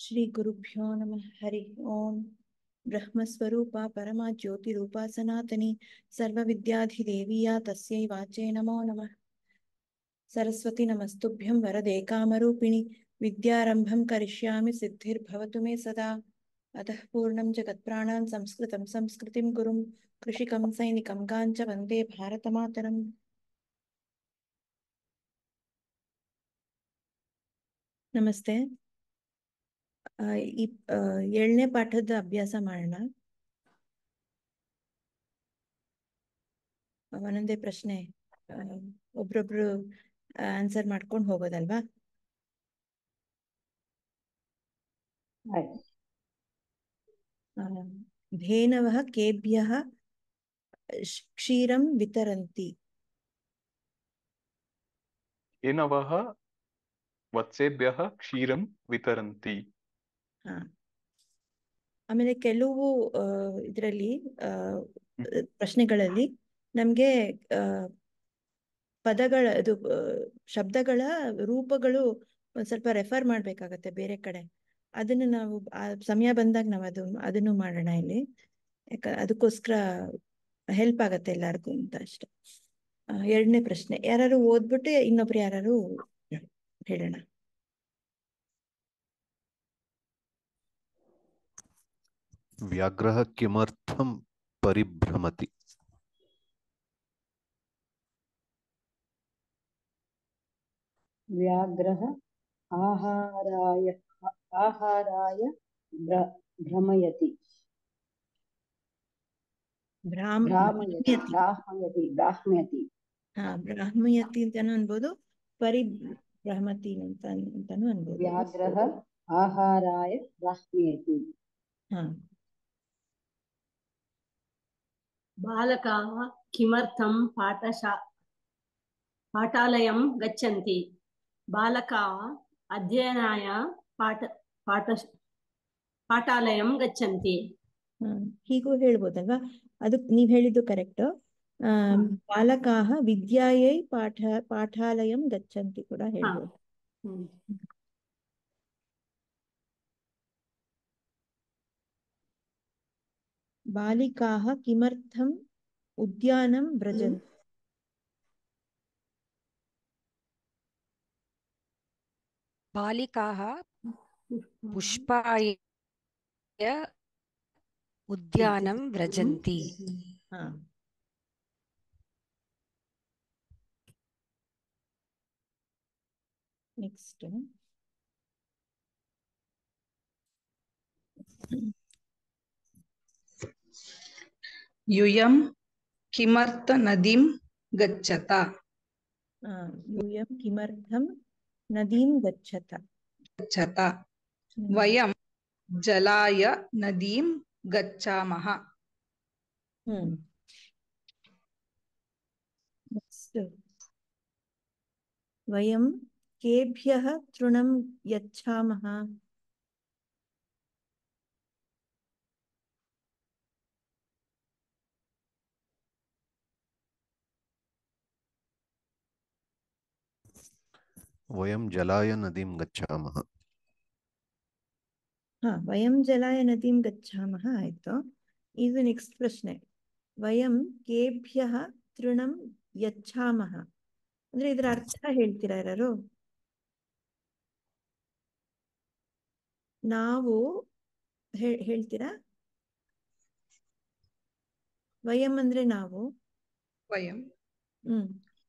श्रीगुरुभ्यो नमः हरिः ओम् ब्रह्मस्वरूपा परमा ज्योतिरूपा सनातनी सर्वविद्याधिदेवी या तस्यै वाचे नमो नमः सरस्वती नमस्तुभ्यं वरदे कामरूपिणि विद्यारम्भं करिष्यामि सिद्धिर्भवतु मे सदा अतः पूर्णं जगत्प्राणान् संस्कृतं संस्कृतिं गुरुं कृषिकं सैनिकं गाञ्च वन्दे भारतमातरम् ನಮಸ್ತೆ ಆ, ಈ ಆ, ಏಳನೇ ಪಾಠದ ಅಭ್ಯಾಸ ಮಾಡೋಣ ಒಂದೊಂದೇ ಪ್ರಶ್ನೆ ಆ, ಒಬ್ರೊಬ್ರು ಆನ್ಸರ್ ಮಾಡ್ಕೊಂಡು ಹೋಗೋದಲ್ವಾ ಆಯ್ತು ಆ, ಧೇನವಃ ಕೇಭ್ಯಃ ಶ್- ಕ್ಷೀರಂ ವಿತರಂತಿ धेनवः वत्सेभ्यः क्षीरं वितरन्ति ಹಾ ಆಮೇಲೆ ಕೆಲವು ಇದರಲ್ಲಿ ಪ್ರಶ್ನೆಗಳಲ್ಲಿ ನಮ್ಗೆ ಆ, ಪದಗಳ ಇದು ಆ, ಶಬ್ದಗಳ ರೂಪಗಳು ಒಂದ್ ಸ್ವಲ್ಪ ರೆಫರ್ ಮಾಡ್ಬೇಕಾಗತ್ತೆ ಬೇರೆ ಕಡೆ ಅದನ್ನು ನಾವು ಆ ಸಮಯ ಬಂದಾಗ ನಾವು ಅದು ಅದನ್ನು ಮಾಡೋಣ ಇಲ್ಲಿ ಯಾಕ ಅದಕ್ಕೋಸ್ಕರ ಹೆಲ್ಪ್ ಆಗತ್ತೆ ಎಲ್ಲರಿಗೂ ಅಂತ ಅಷ್ಟೆ ಆ, ಎರಡನೇ ಪ್ರಶ್ನೆ ಯಾರು ಓದ್ಬಿಟ್ಟು ಇನ್ನೊಬ್ರು ಯಾರು ಹೇಳೋಣ व्याघ्रः किमर्थं परिभ्रमति व्याघ्रः आहाराय आहाराय भ्र- भ्रमयति ಭ್ರಾಮ್ भ्रामयति ಭ್ರಾಮ್ಯತಿ. ब्राह्मयति ब्राह्मयति ಹಾ ಬ್ರಾಹ್ಮಯತಿ ಅಂತಾನು ಅನ್ಬೋದು ಪರಿಭ್ರಮತಿ ಅಂತ ಅಂತಾನು ಅನ್ಬೋದು व्याघ्रः आहाराय ब्राह्मयति ಹಾ बालकाः किमर्थं पाठशा पाठालयं गच्छन्ति बालकाः अध्ययनाय पाठ पाठ पाठालयं गच्छन्ति ಹಾ ಹೀಗೂ ಹೇಳ್ಬೋದಲ್ವಾ ಅದು ನೀವ್ ಹೇಳಿದ್ದು ಕರೆಕ್ಟ್ ಬಾಲಕಾಹ ವಿದ್ಯಾಯೈ ಪಾಠ ಪಾಠಾಲಯಂ ಗಚ್ಚಂತಿ ಕೂಡ ಹೇಳ್ಬೋದು ಹ್ಮ್. ಬಾಲಿಕಾಹ ಕಿಮರ್ಥಂ ಉದ್ಯಾನಂ ವ್ರಜಂತಿ बालिकाः पुष्पाय उद्यानं व्रजन्ति ಹಾ ನೆಕ್ಸ್ಟ್ यूयं किमर्थनदीं गच्छत ಯೂಯಂ ಕಿಮರ್ಥಂ ನದೀಂ ಗಚ್ಚತ गच्छत वयं जलाय नदीं गच्छामः ಹ್ಮ್ ನೆಕ್ಸ್ಟ್ ವಯಂ ಕೇಭ್ಯಃ ತೃಣಂ ಯಚ್ಛಾಮಃ वयं जलाय नदीं गच्छामः ಹಾ ವಯಂ ಜಲಾಯ ನದೀಂ ಗಚ್ಛಾಮಃ ಆಯ್ತು ಇದು ನೆಕ್ಸ್ಟ್ ಪ್ರಶ್ನೆ ವಯಂ ಕೇಭ್ಯಃ ತೃಣಂ ಯಚ್ಛಾಮಃ ಅಂದ್ರೆ ಇದರ ಅರ್ಥ ಹೇಳ್ತೀರಾ ಯಾರು ನಾವು ಹೇ- ಹೇಳ್ತೀರಾ ವಯಂ ಅಂದ್ರೆ ನಾವು वयं ಹ್ಮ್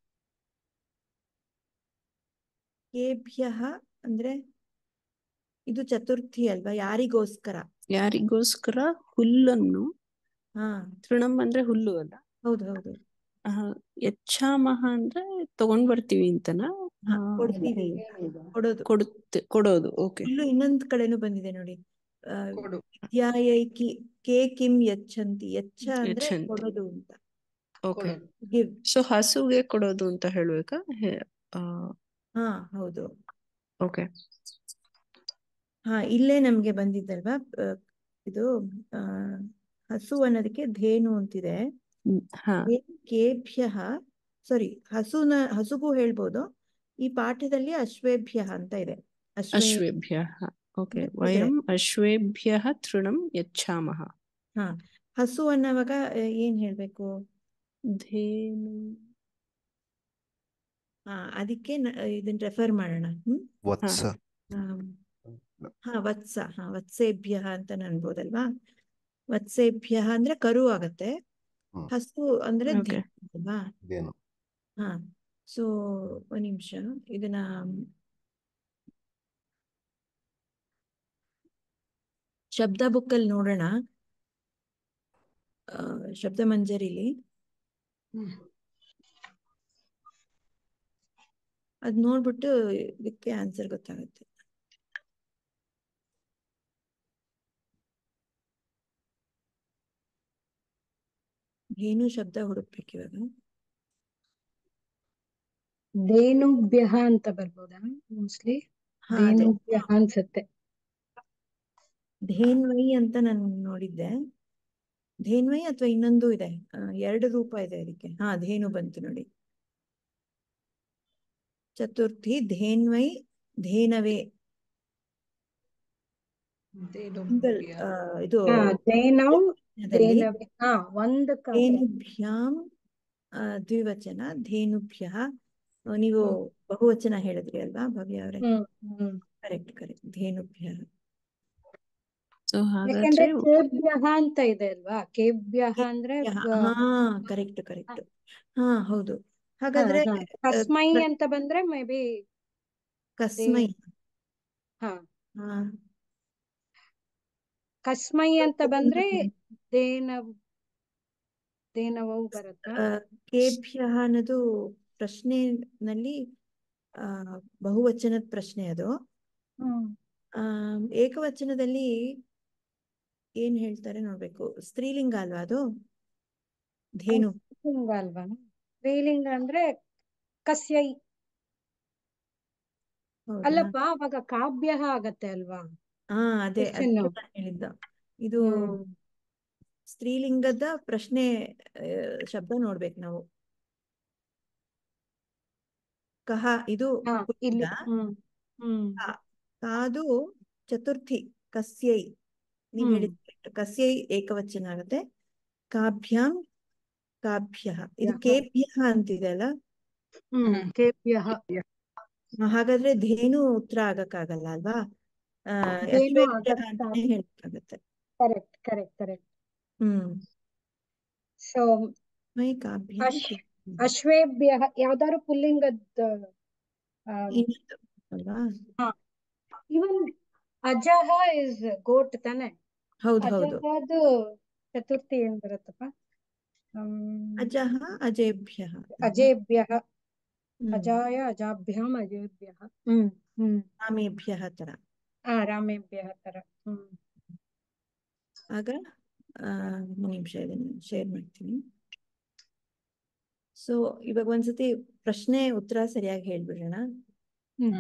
ಕೇಭ್ಯಃ ಅಂದ್ರೆ ಇದು ಚತುರ್ಥಿ ಅಲ್ವಾ ಯಾರಿಗೋಸ್ಕರ ಯಾರಿಗೋಸ್ಕರ ಹುಲ್ಲನ್ನು ಹಾ ತೃಣಂ ಅಂದ್ರೆ ಹುಲ್ಲು ಅಲ್ಲ ಹೌದು ಹೌದು ಆ, ಯಚ್ಛಾಮಹ ಅಂದ್ರೆ ತಗೊಂಡ್ ಬರ್ತೀವಿ ಅಂತನಾ ಹಾ, ಆ, ಕೊಡ್ತೀವಿ ಕೊಡೋದು ಕೊಡುತ್ತೆ ಕೊಡೋದು ಓಕೆ ಇಲ್ಲೂ ಇನ್ನೊಂದ್ ಕಡೆನೂ ಬಂದಿದೆ ನೋಡಿ ಆ, ಕೊಡು ವಿದ್ಯಾಯೈ ಕಿ ಕೇ ಕಿಂ ಯಚ್ಛಂತಿ ಯಚ್ಛ ಅಂದ್ರೆ ಯಚ್ಛಂತಿ. ಕೊಡೋದು ಅಂತ ಓಕೆ ಕೊಡು. ಗಿವ್ ಸೊ ಹಸುಗೆ ಕೊಡೋದು ಅಂತ ಹೇಳ್ಬೇಕಾ ಹಾ ಹೌದು ಓಕೆ ಹಾ ಇಲ್ಲೇ ನಮ್ಗೆ ಬಂದಿದ್ದಲ್ವಾ ಆ, ಇದು ಆ ಹಸು ಅನ್ನೋದಕ್ಕೆ ಧೇನು ಅಂತಿದೆ ಹಾ ಕೇಭ್ಯ ಸಾರಿ ಹಸುನ ಹಸುಗೂ ಹೇಳ್ಬೋದು ಈ ಪಾಠದಲ್ಲಿ ಅಶ್ವೇಭ್ಯ ಅಂತ ಇದೆ ಅಶ್ವೇ ಅಶ್ವೇಭ್ಯ ಹ. ಓಕೆ ಗೊತ್ತಿದೆ. ವಯಂ ಅಶ್ವೇಭ್ಯಃ ತೃಣಂ ಯಚ್ಛಾಮಃ ಹಾ ಹಸು ಅನ್ನುವಾಗ ಆ, ಏನ್ ಹೇಳ್ಬೇಕು ಧೇನು ಹಾ ಅದಕ್ಕೆ ನ- ಇದನ್ನ ರೆಫರ್ ಮಾಡೋಣ ಹ್ಮ್ ವತ್ಸ ಆಮ್, ಹಾ ವತ್ಸ ಹಾ ವತ್ಸೇಭ್ಯ ಅಂತ ಅನ್ಬೋದಲ್ವಾ ವತ್ಸೇಭ್ಯ ಅಂದ್ರೆ ಕರು ಆಗತ್ತೆ ಹ್ಮ್. ಹಸು ಅಂದ್ರೆ Okay. ಧೇನು ಅಲ್ವಾ ಏನು ಹಾ ಸೊ ಒಂದ್ ನಿಮಿಷ ಇದನ್ನ ಶಬ್ದ ಬುಕ್ಕಲ್ಲಿ ನೋಡೋಣ ಆ, ಶಬ್ದ ಮಂಜರಿಲಿ ಅದ್ ನೋಡ್ಬಿಟ್ಟು ಇದಕ್ಕೆ ಆನ್ಸರ್ ಗೊತ್ತಾಗುತ್ತೆ ಏನು ಶಬ್ದ ಹುಡುಕ್ಬೇಕು ಇವಾಗ ಧೇನುಭ್ಯ ಅಂತ ಬರ್ಬೋದಾ ಮೋಸ್ಟ್ಲಿ ಹಾ ಅದೇ ಧೇನುಭ್ಯ ಅನ್ಸುತ್ತೆ ಧೇನ್ವೈ ಅಂತ ನಾನು ನೋಡಿದ್ದೆ ಧೇನ್ವೈ ಅಥವಾ ಇನ್ನೊಂದು ಇದೆ ಆ, ಎರಡು ರೂಪ ಇದೆ ಅದಕ್ಕೆ ಹಾ ಧೇನು ಬಂತು ನೋಡಿ ಚತುರ್ಥಿ ಧೇನ್ವೈ ಧೇನವೇ ಸಿಂಗಲ್ ಆ, ಇದು ಹಾ ಧೇನೌ ದಲ್ಲಿ ಧೇನವೇ ಹಾ ಒಂದು ಕ ಧೇನುಭ್ಯಾಂ ಆ, ದ್ವಿವಚನ ಧೇನುಭ್ಯ ಆ, ನೀವು ಹ್ಮ್. ಬಹುವಚನ ಹೇಳಿದ್ರಿ ಅಲ್ವಾ ಭವ್ಯ ಅವರೇ ಹ್ಮ್ ಹ್ಮ್ ಕರೆಕ್ಟ್ ಕರೆಕ್ಟ್ ಧೇನುಭ್ಯ ಸೊ ಯಾಕಂದ್ರೆ ಹಾಗಾದ್ರೆ ಕೇಭ್ಯ ಅಂತ ಇದೆ ಅಲ್ವಾ ಕೇಭ್ಯ ಅಂದ್ರೆ ಯಾ- ಆ, ಹಾ ಕರೆಕ್ಟ್ ಕರೆಕ್ಟ್ ಹಾ ಹೌದು ಹಾ, ಹಾಗಾದ್ರೆ ಹಾ. ಕಸ್ಮೈ ಅಂತ ಬಂದ್ರೆ ಮೇ ಬಿ ಕಸ್ಮೈ ಹಾ ಹಾ ಕಸ್ಮೈ ಅಂತ ಬಂದ್ರೆ ದೇನ ದೇನವವು ಬರುತ್ತಾ ಆ, ಕೇಭ್ಯ ಅನ್ನೋದು ಪ್ರಶ್ನೆನಲ್ಲಿ ಆ ಬಹುವಚನದ ಪ್ರಶ್ನೆ ಅದು ಹ್ಮ್ ಆ ಏಕವಚನದಲ್ಲಿ ಏನ್ ಹೇಳ್ತಾರೆ ನೋಡ್ಬೇಕು ಸ್ತ್ರೀಲಿಂಗ ಅಲ್ವಾ ಅದು ಧೇನು ಸ್ತ್ರೀಲಿಂಗ ಅಲ್ವಾ ಸ್ತ್ರೀಲಿಂಗ ಅಂದ್ರೆ ಕಸ್ಯೈ ಹೌದಾ ಅಲ್ಲಪ್ಪ ಅವಾಗ ಕಾವ್ಯ ಆಗತ್ತೆ ಅಲ್ವಾ ಹಾ ಅದೇ Question. ಅದಕ್ಕೆ ನಾನ್ ಹೇಳಿದ್ದ ಇದು ಹ್ಮ್. ಸ್ತ್ರೀಲಿಂಗದ ಪ್ರಶ್ನೆ ಆ, ಶಬ್ದ ನೋಡ್ಬೇಕು ನಾವು ಕಹ ಇದು ಹಾ ಇಲ್ಲಿ ಪುಲ್ಲಿಂಗ ಹ್ಮ್ ಹ್ಮ್ ಕಾ- ಕಾದು ಚತುರ್ಥಿ ಕಸ್ಯೈ ನೀವ್ ಹ್ಮ್. ಹೇಳಿದ್ correct. ಕಸ್ಯೈ ಏಕವಚನ ಆಗುತ್ತೆ ಕಾಭ್ಯಾಂ ಕಾಭ್ಯ ಇದು ಯಹ. ಕೇಭ್ಯ ಅಂತಿದೆ ಅಲ್ಲ ಹ್ಮ್ ಕೇಭ್ಯ ಆ, ಹಾಗಾದ್ರೆ ಧೇನು ಉತ್ತರ ಆಗಕ್ಕಾಗಲ್ಲ ಅಲ್ವಾ ಆ ಧೇನು ಅಶ್ವೇಭ್ಯ ಆಗಕ್ಕ- ಅಂತಾನೆ ಹೇಳ್ಬೇಕಾಗತ್ತೆ correct correct correct hmm so ಮೈ ಕಾಭ್ಯಾಂ ಅಶ್ ಕೇಭ್ಯ. ಅಶ್ವೇಭ್ಯ ಯಾವ್ದಾದ್ರು ಪುಲ್ಲಿಂಗದ ಇನ್ನೊಂದು ಅಲ್ವಾ ಇವನ್ ಅಜಹ ಇಸ್ ಗೋಟ್ ತಾನೆ ಹೌದು ಹೌದು ಅಜಹದು ಚತುರ್ಥಿ ಏನ್ ಬರುತ್ತಪ್ಪ ಹ್ಮ್, ಅಜಃ ಅಜೇಭ್ಯ ಅಜೇಭ್ಯ ಹ್ಮ್. ಅಜಾಯ ಅಜಾಭ್ಯಾಂ ಅಜೇಭ್ಯ ಹ್ಮ್ ಹ್ಮ್ ರಾಮೇಭ್ಯ ತರ ಆ ರಾಮೇಭ್ಯ ತರ ಹ್ಮ್ ಆಗ ಆ, ಒಂದ್ ನಿಮಿಷ ಇದನ್ನ ಶೇರ್ ಮಾಡ್ತೀನಿ ಸೊ ಇವಾಗ ಒಂದ್ಸತಿ ಪ್ರಶ್ನೆ ಉತ್ತರ ಸರಿಯಾಗಿ ಹೇಳ್ಬಿಡೋಣ ಹ್ಮ್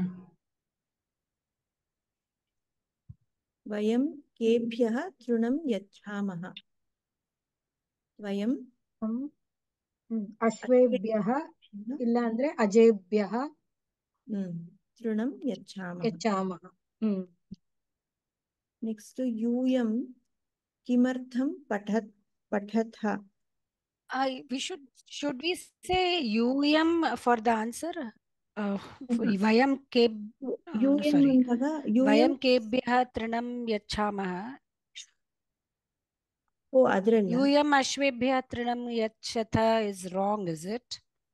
ವಯಂ ಕೇಭ್ಯ ತೃಣಂ ಯಚ್ಛಾಮಃ ವಯಂ ಹ್ಮ್ ಹ್ಮ್ ಅಶ್ವೇಭ್ಯ ಇಲ್ಲ ಅಂದ್ರೆ ಅಜೇಭ್ಯ ಹ್ಮ್ ತೃಣಂ ಯಚ್ಛಾಮಃ ಯಚ್ಚಾಮಃ ಹ್ಮ್ ನೆಕ್ಸ್ಟ್ ಯೂಯಂ ಕಿಮರ್ಥಂ ಪಠತ್ ಪಠಥ I we should should we say UM for the answer? Uh, Vayam keb uh, ಯೂಯಂ sorry. ಅಂದಾಗ ಯೂಯಂ Vayam kebhyah trinam yachamah. ಓ ಅದ್ರಲ್ಲ UM ashvebhyah trinam yachatha is wrong, is it?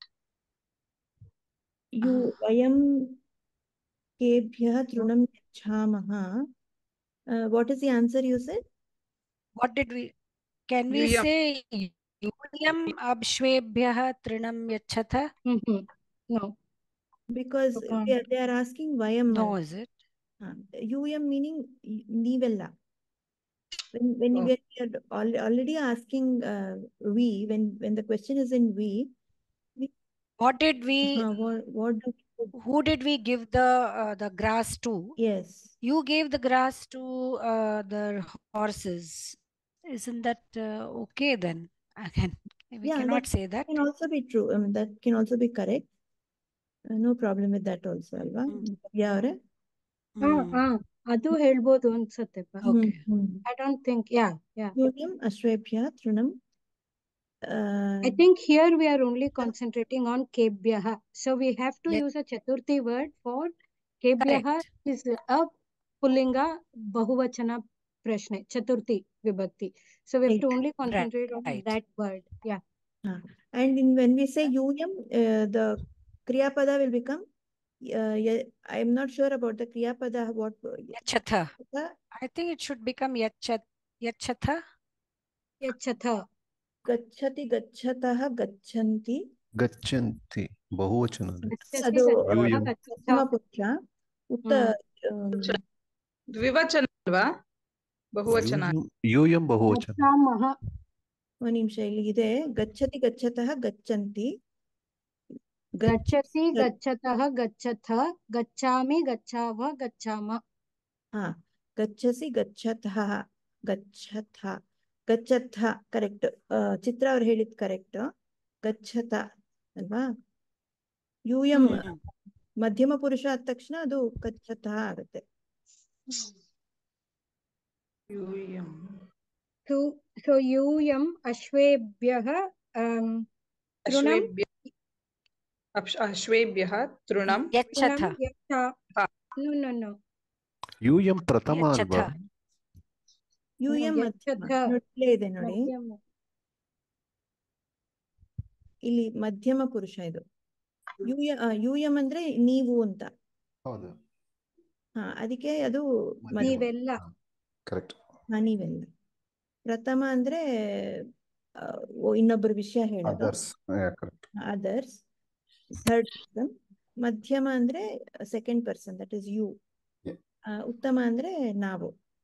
You ವಯಂ ಕೇಭ್ಯ ತೃಣಂ ಯಚ್ಛಾಮಃ what is the answer you said What did we can we UM. say UM abshvebhyah trinam yachatha? Hmm hmm no because Okay. They are asking ವಯಂ No, is it? ಯು ಎಂ meaning ನೀವೆಲ್ಲ when when Oh. we are al- already asking uh, we when when the question is in we What did we uh, what, what do who did we give the uh, the grass to? yes You gave the grass to uh, the horses. Isn't that uh, okay then? Again, we Yeah, cannot that say that. can also be true I mean, that can also be correct uh, no problem with that also alva Mm. yeah ಅವ್ರೆ? ಹಾ Hmm. ಹಾ ಅದು ಹೇಳ್ಬೋದು ಅನ್ಸುತ್ತೆ Okay. I don't think yeah yeah ಯೂಯಂ ಅಶ್ವೇಭ್ಯ ತೃಣಂ I think here we are only concentrating on kebhyah. So we have to Yes. use a chaturthi word for kebhyah Correct. is a pullinga bahuvachana prashne, chaturthi vibhakti. So we have to Right. only concentrate on right. that word. Yeah. and in when we say ಯೂಯಂ uh, the kriya pada will become uh, ye- I am not sure about the kriya pada what Yachatha. pada I think it should become yachat yachatha. Yachatha. ಗಚ್ಚತಿ ಗಚ್ಚತಃ ಗಚ್ಚಂತಿ ಗಚ್ಚಂತಿ ಬಹುವಚನದಲ್ಲಿ Gacchati, ಅದು gachatha, ಯೂಯಂ. gachatha. ಪ್ರಥಮ ಪುರುಷ ಉತ್ತ ಹ್ಮ್. um, ದ್ವಿವಚನ ಅಲ್ವಾ ಬಹುವಚನ ಯೂಯಂ- ಯೂಯಂ ಬಹುವಚನ Gachamah. ಒಂದ್ ನಿಮಿಷ ಇಲ್ಲಿ ಇದೆ ಗಚ್ಚತಿ ಗಚ್ಚತಃ ಗಚ್ಚಂತಿ Gacchati, ಗಚ್ಚ gachatah, gachatha, gacchami, gachava, gachama. ಹಾ ಗಚ್ಚಸಿ ಗಚ್ಚತಃ ಗಚ್ಚಥ ಗಚ್ಚಥ ಕರೆಕ್ಟ್ ಚಿತ್ರ ಅವ್ರು ಹೇಳಿದ್ ಕರೆಕ್ಟ್ ಗಚ್ಚತ ಅಲ್ವಾ ಯೂಯಂ ಹ್ಮ್. ಮಧ್ಯಮ ಪುರುಷ ಆದ ತಕ್ಷಣ ಅದು ಗಚ್ಚತಃ ಆಗುತ್ತೆ ಯೂಯಂ So, so yum ashwebhyah um, trunam ಅಶ್ವೇಭ್ಯ ಅಪ್ಶ್- ಅಶ್ವೇಭ್ಯಃ ತೃಣಂ Yachatha. trunam yacha. ಹಾ. No, no, no. ಯೂಯಂ ಪ್ರಥಮ ಅಲ್ವಾ Yachatha. ಯೂಯಂ No, ಮಧ್ಯಮ ಯಚ್ಚಥ. ನೋಡಿ, ಇಲ್ಲೇ ಇದೆ ನೋಡಿ ಮಧ್ಯಮ. ಇಲ್ಲಿ ಮಧ್ಯಮ ಪುರುಷ ಇದು ಯೂಯ ಆ, ಯೂಯಂ ಅಂದ್ರೆ ನೀವು ಅಂತ ಹೌದು ಹಾ ಅದಕ್ಕೆ ಅದು ಮಧ್ಯ ನೀವೆಲ್ಲ ಕರೆಕ್ಟ್ ಹಾ, ನೀವೆಲ್ಲ ಪ್ರಥಮ ಅಂದ್ರೆ ಆ, ಓ, ಇನ್ನೊಬ್ಬರ ವಿಷಯ ಹೇಳೋದು others correct others third person ಮಧ್ಯಮ ಅಂದ್ರೆ second person that is you Yeah. ಉತ್ತಮ ಅಂದ್ರೆ ನಾವು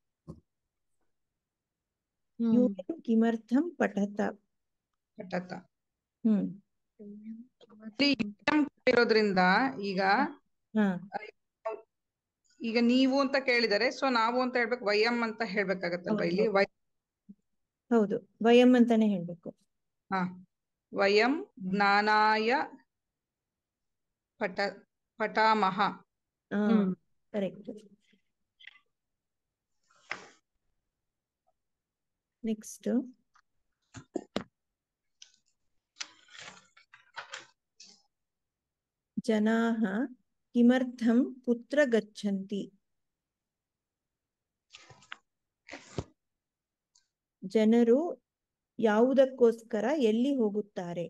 ಹ್ಮ್. ಯೂಯಂ ಕಿಮರ್ಥಂ ಪಠತ ಪಠತ ಹ್ಮ್ ಇಲ್ಲಿ ಯೂಯಂ ಇರೋದ್ರಿಂದ ಈಗ ಹಾ ಈಗ ನೀವು ಅಂತ ಕೇಳಿದರೆ ಸೊ ನಾವು ಅಂತ ಹೇಳ್ಬೇಕು ವಯಂ ಅಂತ ಹೇಳ್ಬೇಕಾಗತ್ತಲ್ವಾ ಹೌದು. ಇಲ್ಲಿ ವಯ ಹೌದು ವಯಂ ಅಂತಾನೆ ಹೇಳ್ಬೇಕು ಹಾ ವಯಂ ಜ್ಞಾನಾಯ ಪಠ ಪಠಾಮಹ ಹಾ ಹ್ಮ್. ಕರೆಕ್ಟ್ ನೆಕ್ಸ್ಟ್ ಜನಾಃ ಕಿಮರ್ಥಂ ಕುತ್ರ ಗಚ್ಚಂತಿ ಜನರು ಯಾವುದಕ್ಕೋಸ್ಕರ ಎಲ್ಲಿ ಹೋಗುತ್ತಾರೆ